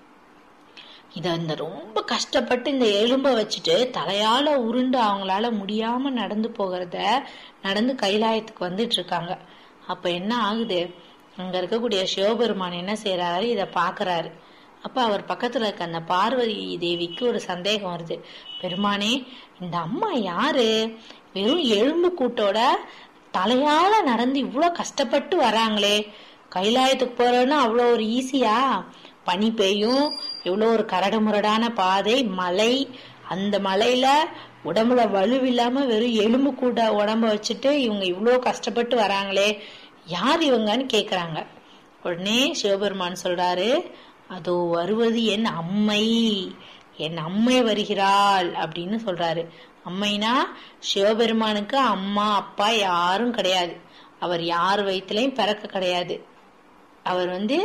இத இந்த ரொம்ப கஷ்டப்பட்டு இந்த எலும்ப வச்சுட்டு தலையால உருண்டு அவங்களால முடியாம நடந்து போகிறத நடந்து கைலாயத்துக்கு வந்துட்டு இருக்காங்க அப்ப என்ன ஆகுது அங்க இருக்கக்கூடிய சிவபெருமான் என்ன செய்யறாரு இத பாக்குறாரு அப்ப அவர் பக்கத்துல இருக்க அந்த பார்வதி தேவிக்கு ஒரு சந்தேகம் வருது பெருமானே இந்த அம்மா யாரு வெறும் எலும்பு கூட்டோட தலையால நடந்து இவ்வளோ கஷ்டப்பட்டு வராங்களே கைலாயத்துக்கு போறோன்னா அவ்வளோ ஒரு ஈஸியா பனி பெய்யும் எவ்வளோ ஒரு கரடு முரடான பாதை மலை அந்த மலையில உடம்புல வலுவில்லாம வெறும் எலும்பு கூட உடம்ப வச்சுட்டு இவங்க இவ்வளோ கஷ்டப்பட்டு வராங்களே யார் இவங்கன்னு கேக்குறாங்க உடனே சிவபெருமான் சொல்றாரு அதோ வருவது என் அம்மை என் அம்மை வருகிறாள் அப்படின்னு சொல்றாரு அம்மைனா சிவபெருமானுக்கு அம்மா அப்பா யாரும் கிடையாது அவர் யார் வயிற்றுலையும் பிறக்க கிடையாது அவர் வந்து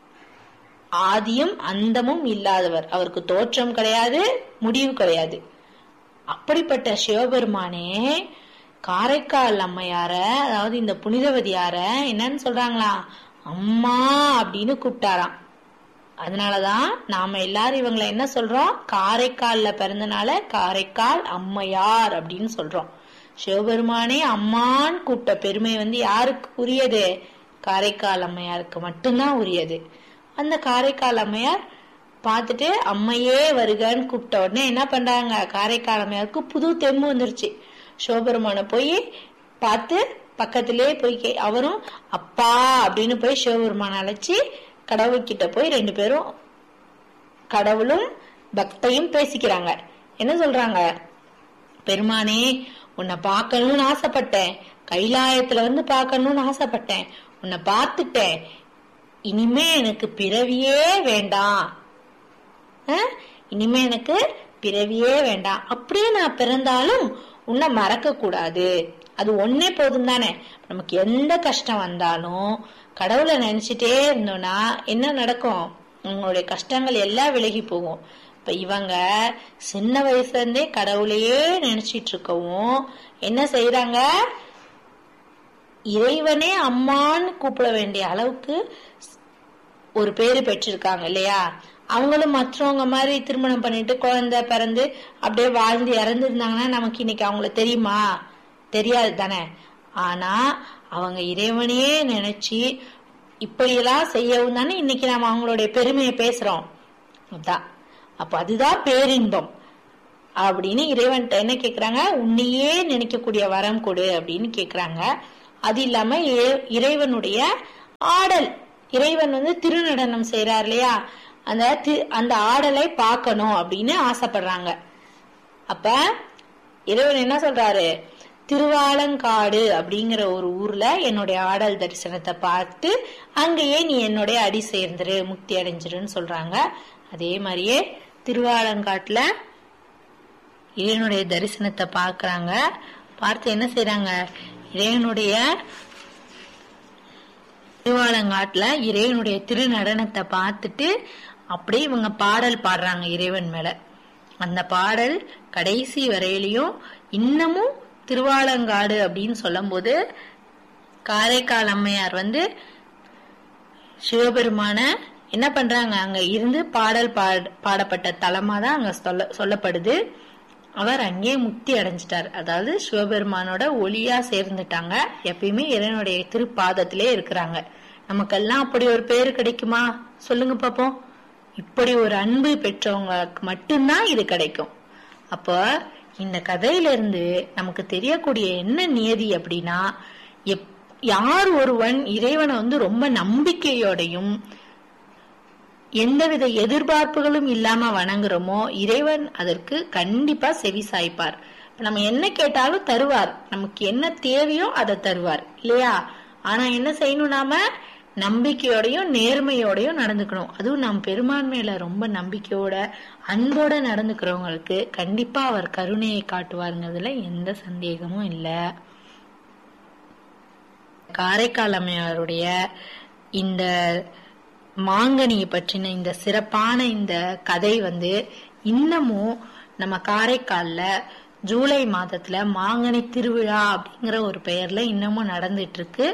ஆதியும் அந்தமும் இல்லாதவர் அவருக்கு தோற்றம் கிடையாது முடிவு கிடையாது அப்படிப்பட்ட சிவபெருமானே காரைக்கால் அம்மையார அதாவது இந்த புனிதவதியார என்னன்னு சொல்றாங்களா அம்மா அப்படின்னு கூப்பிட்டாராம் அதனாலதான் நாம எல்லாரும் இவங்களை என்ன சொல்றோம் காரைக்கால்ல பிறந்தனால காரைக்கால் அம்மையார் அப்படின்னு சொல்றோம் சிவபெருமானே அம்மான்னு கூப்பிட்ட பெருமை வந்து யாருக்கு உரியது காரைக்கால் அம்மையாருக்கு மட்டும்தான் உரியது அந்த காரைக்கால் அம்மையார் பார்த்துட்டு அம்மையே வருகன்னு கூப்பிட்ட உடனே என்ன பண்றாங்க காரைக்கால் அம்மையாருக்கு புது தெம்பு வந்துருச்சு சிவபெருமான போய் பார்த்து பக்கத்திலே போய் கே அவரும் அப்பா அப்படின்னு போய் சிவபெருமான அழைச்சி கடவுள்கிட்ட போய் ரெண்டு பேரும் கடவுளும் பக்தையும் பேசிக்கிறாங்க என்ன சொல்றாங்க பெருமானே உன்னை பார்க்கணும்னு ஆசைப்பட்டேன் கைலாயத்துல வந்து பார்க்கணும்னு ஆசைப்பட்டேன் உன்னை பார்த்துட்டேன் இனிமே எனக்கு பிறவியே வேண்டாம் அஹ், இனிமே எனக்கு பிறவியே வேண்டாம் அப்படியே நான் பிறந்தாலும் உன்னை மறக்க கூடாது அது ஒன்னே போதும் தானே நமக்கு எந்த கஷ்டம் வந்தாலும் கடவுளை நினைச்சிட்டே இருந்தோம்னா என்ன நடக்கும் உங்களுடைய கஷ்டங்கள் எல்லாம் விலகி போகும் இப்ப இவங்க சின்ன வயசுல இருந்தே கடவுளையே நினைச்சிட்டு இருக்கவும் என்ன செய்யறாங்க இறைவனே அம்மான்னு கூப்பிட வேண்டிய அளவுக்கு ஒரு பேரு பெற்றிருக்காங்க இல்லையா அவங்களும் மற்றவங்க மாதிரி திருமணம் பண்ணிட்டு குழந்தை பிறந்து அப்படியே வாழ்ந்து இறந்துருந்தாங்கன்னா நமக்கு இன்னைக்கு அவங்கள தெரியுமா தெரியாது தானே ஆனா அவங்க இறைவனையே நினைச்சு இப்படியெல்லாம் செய்யவும் தானே இன்னைக்கு நாம அவங்களுடைய பெருமையை பேசுறோம் அதான் அப்ப அதுதான் பேரின்பம் அப்படின்னு இறைவன்கிட்ட என்ன கேக்குறாங்க உன்னையே நினைக்கக்கூடிய வரம் கொடு அப்படின்னு கேக்குறாங்க அது இல்லாம இறை- இறைவனுடைய ஆடல் இறைவன் வந்து திருநடனம் செய்யறார் இல்லையா அந்த தி- அந்த ஆடலை பார்க்கணும் அப்படின்னு ஆசைப்படுறாங்க அப்ப இறைவன் என்ன சொல்றாரு திருவாலங்காடு அப்படிங்கிற ஒரு ஊர்ல என்னுடைய ஆடல் தரிசனத்தை பார்த்து அங்கேயே நீ என்னுடைய அடி சேர்ந்துரு முக்தி அடைஞ்சிருன்னு சொல்றாங்க அதே மாதிரியே திருவாலங்காட்டுல இறைவனுடைய தரிசனத்தை பார்க்கறாங்க பார்த்து என்ன செய்றாங்க இறைவனுடைய திருவாலங்காட்டுல இறைவனுடைய திருநடனத்தை பார்த்துட்டு அப்படியே இவங்க பாடல் பாடுறாங்க இறைவன் மேல அந்த பாடல் கடைசி வரையிலையும் இன்னமும் திருவாலங்காடு அப்படின்னு சொல்லும்போது காரைக்கால் அம்மையார் வந்து சிவபெருமான என்ன பண்றாங்க அங்க இருந்து பாடல் பாட- பாடப்பட்ட தலமா தான் அங்க சொல்ல சொல்லப்படுது அவர் அங்கே முக்தி அடைஞ்சிட்டார் அதாவது சிவபெருமானோட ஒளியா சேர்ந்துட்டாங்க எப்பயுமே இறைவனுடைய திருப்பாதத்திலே இருக்கிறாங்க நமக்கெல்லாம் அப்படி ஒரு பேரு கிடைக்குமா சொல்லுங்க பாப்போம் இப்படி ஒரு அன்பு பெற்றவங்களுக்கு மட்டும்தான் இது கிடைக்கும் அப்போ இந்த கதையில இருந்து நமக்கு தெரியக்கூடிய என்ன நியதி அப்படின்னா எப்- யார் ஒருவன் இறைவனை வந்து ரொம்ப நம்பிக்கையோடையும் எந்தவித எதிர்பார்ப்புகளும் இல்லாம வணங்குறோமோ இறைவன் அதற்கு கண்டிப்பா செவி சாய்ப்பார் இப்ப நம்ம என்ன கேட்டாலும் தருவார் நமக்கு என்ன தேவையோ அதை தருவார் இல்லையா ஆனா என்ன செய்யணும் நாம நம்பிக்கையோடையும் நேர்மையோடையும் நடந்துக்கணும் அதுவும் நம் பெருமான் மேல ரொம்ப நம்பிக்கையோட அன்போட நடந்துக்கிறவங்களுக்கு கண்டிப்பா அவர் கருணையை காட்டுவாருங்கிறதுல எந்த சந்தேகமும் இல்லை காரைக்கால் அம்மையாருடைய இந்த மாங்கனியை பற்றின இந்த சிறப்பான இந்த கதை வந்து இன்னமும் நம்ம காரைக்கால்ல ஜூலை மாதத்துல மாங்கனி திருவிழா அப்படிங்கிற ஒரு பெயர்ல இன்னமும் நடந்துட்டு இருக்கு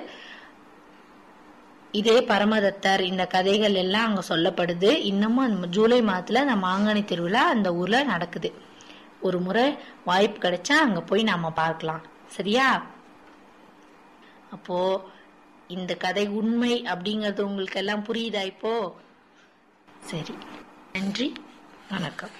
இதே பரமதத்தர் இந்த கதைகள் எல்லாம் அங்க சொல்லப்படுது இன்னமும் அந்த ஜூலை மாதத்துல அந்த மாங்கனி திருவிழா அந்த ஊர்ல நடக்குது ஒரு முறை வாய்ப்பு கிடைச்சா அங்க போய் நாம பார்க்கலாம் சரியா அப்போ இந்த கதை உண்மை அப்படிங்கறது உங்களுக்கு எல்லாம் புரியுதா இப்போ சரி நன்றி வணக்கம்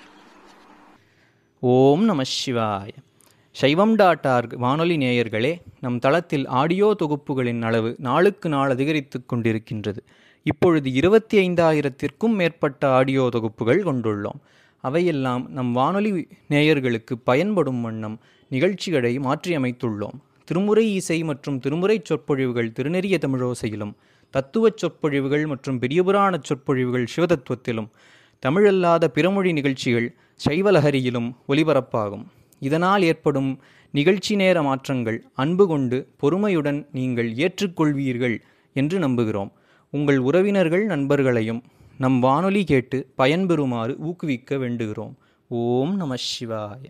ஓம் நம சிவாய சைவம் டாட் ஆர்க் வானொலி நேயர்களே நம் தளத்தில் ஆடியோ தொகுப்புகளின் அளவு நாளுக்கு நாள் அதிகரித்து கொண்டிருக்கின்றது இப்பொழுது இருபத்தி ஐந்தாயிரத்திற்கும் மேற்பட்ட ஆடியோ தொகுப்புகள் கொண்டுள்ளோம் அவையெல்லாம் நம் வானொலி நேயர்களுக்கு பயன்படும் வண்ணம் நிகழ்ச்சிகளை மாற்றியமைத்துள்ளோம் திருமுறை இசை மற்றும் திருமுறை சொற்பொழிவுகள் திருநெறிய தமிழோசையிலும் தத்துவச் சொற்பொழிவுகள் மற்றும் பெரியபுராண சொற்பொழிவுகள் சிவதத்துவத்திலும் தமிழல்லாத பிறமொழி நிகழ்ச்சிகள் சைவலஹரியிலும் ஒலிபரப்பாகும் இதனால் ஏற்படும் நிகழ்ச்சி நேர மாற்றங்கள் அன்பு கொண்டு பொறுமையுடன் நீங்கள் ஏற்றுக்கொள்வீர்கள் என்று நம்புகிறோம் உங்கள் உறவினர்கள் நண்பர்களையும் நம் வானொலி கேட்டு பயன்பெறுமாறு ஊக்குவிக்க வேண்டுகிறோம் ஓம் நம சிவாய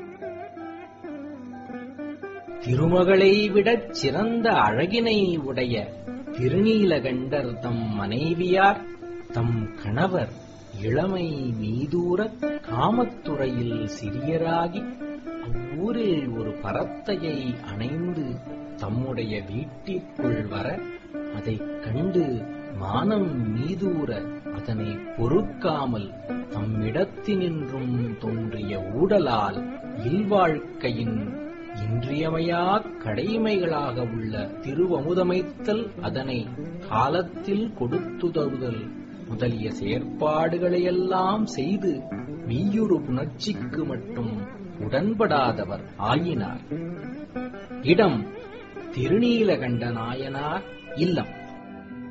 திருமகளை விடச் சிறந்த அழகினை உடைய திருநீலகண்டர் தம் மனைவியார் தம் கணவர் இளமை மீதூரக் காமத்துறையில் சிறியராகி அவ்வூரில் ஒரு பரத்தையை அணைந்து தம்முடைய வீட்டிற்குள் வர அதைக் கண்டு மானம் மீதூர அதனை பொறுக்காமல் தம்மிடத்தினின்றும் தோன்றிய ஊடலால் இல்வாழ்க்கையின் இன்றியமையா கடைமைகளாக உள்ள திருவமுதமைத்தல் அதனை காலத்தில் கொடுத்துதவுதல் முதலிய செயற்பாடுகளையெல்லாம் செய்து மெய்யுறு புணர்ச்சிக்கு மட்டும் உடன்படாதவர் ஆயினார் இடம் திருநீலகண்ட நாயனார் இல்லம்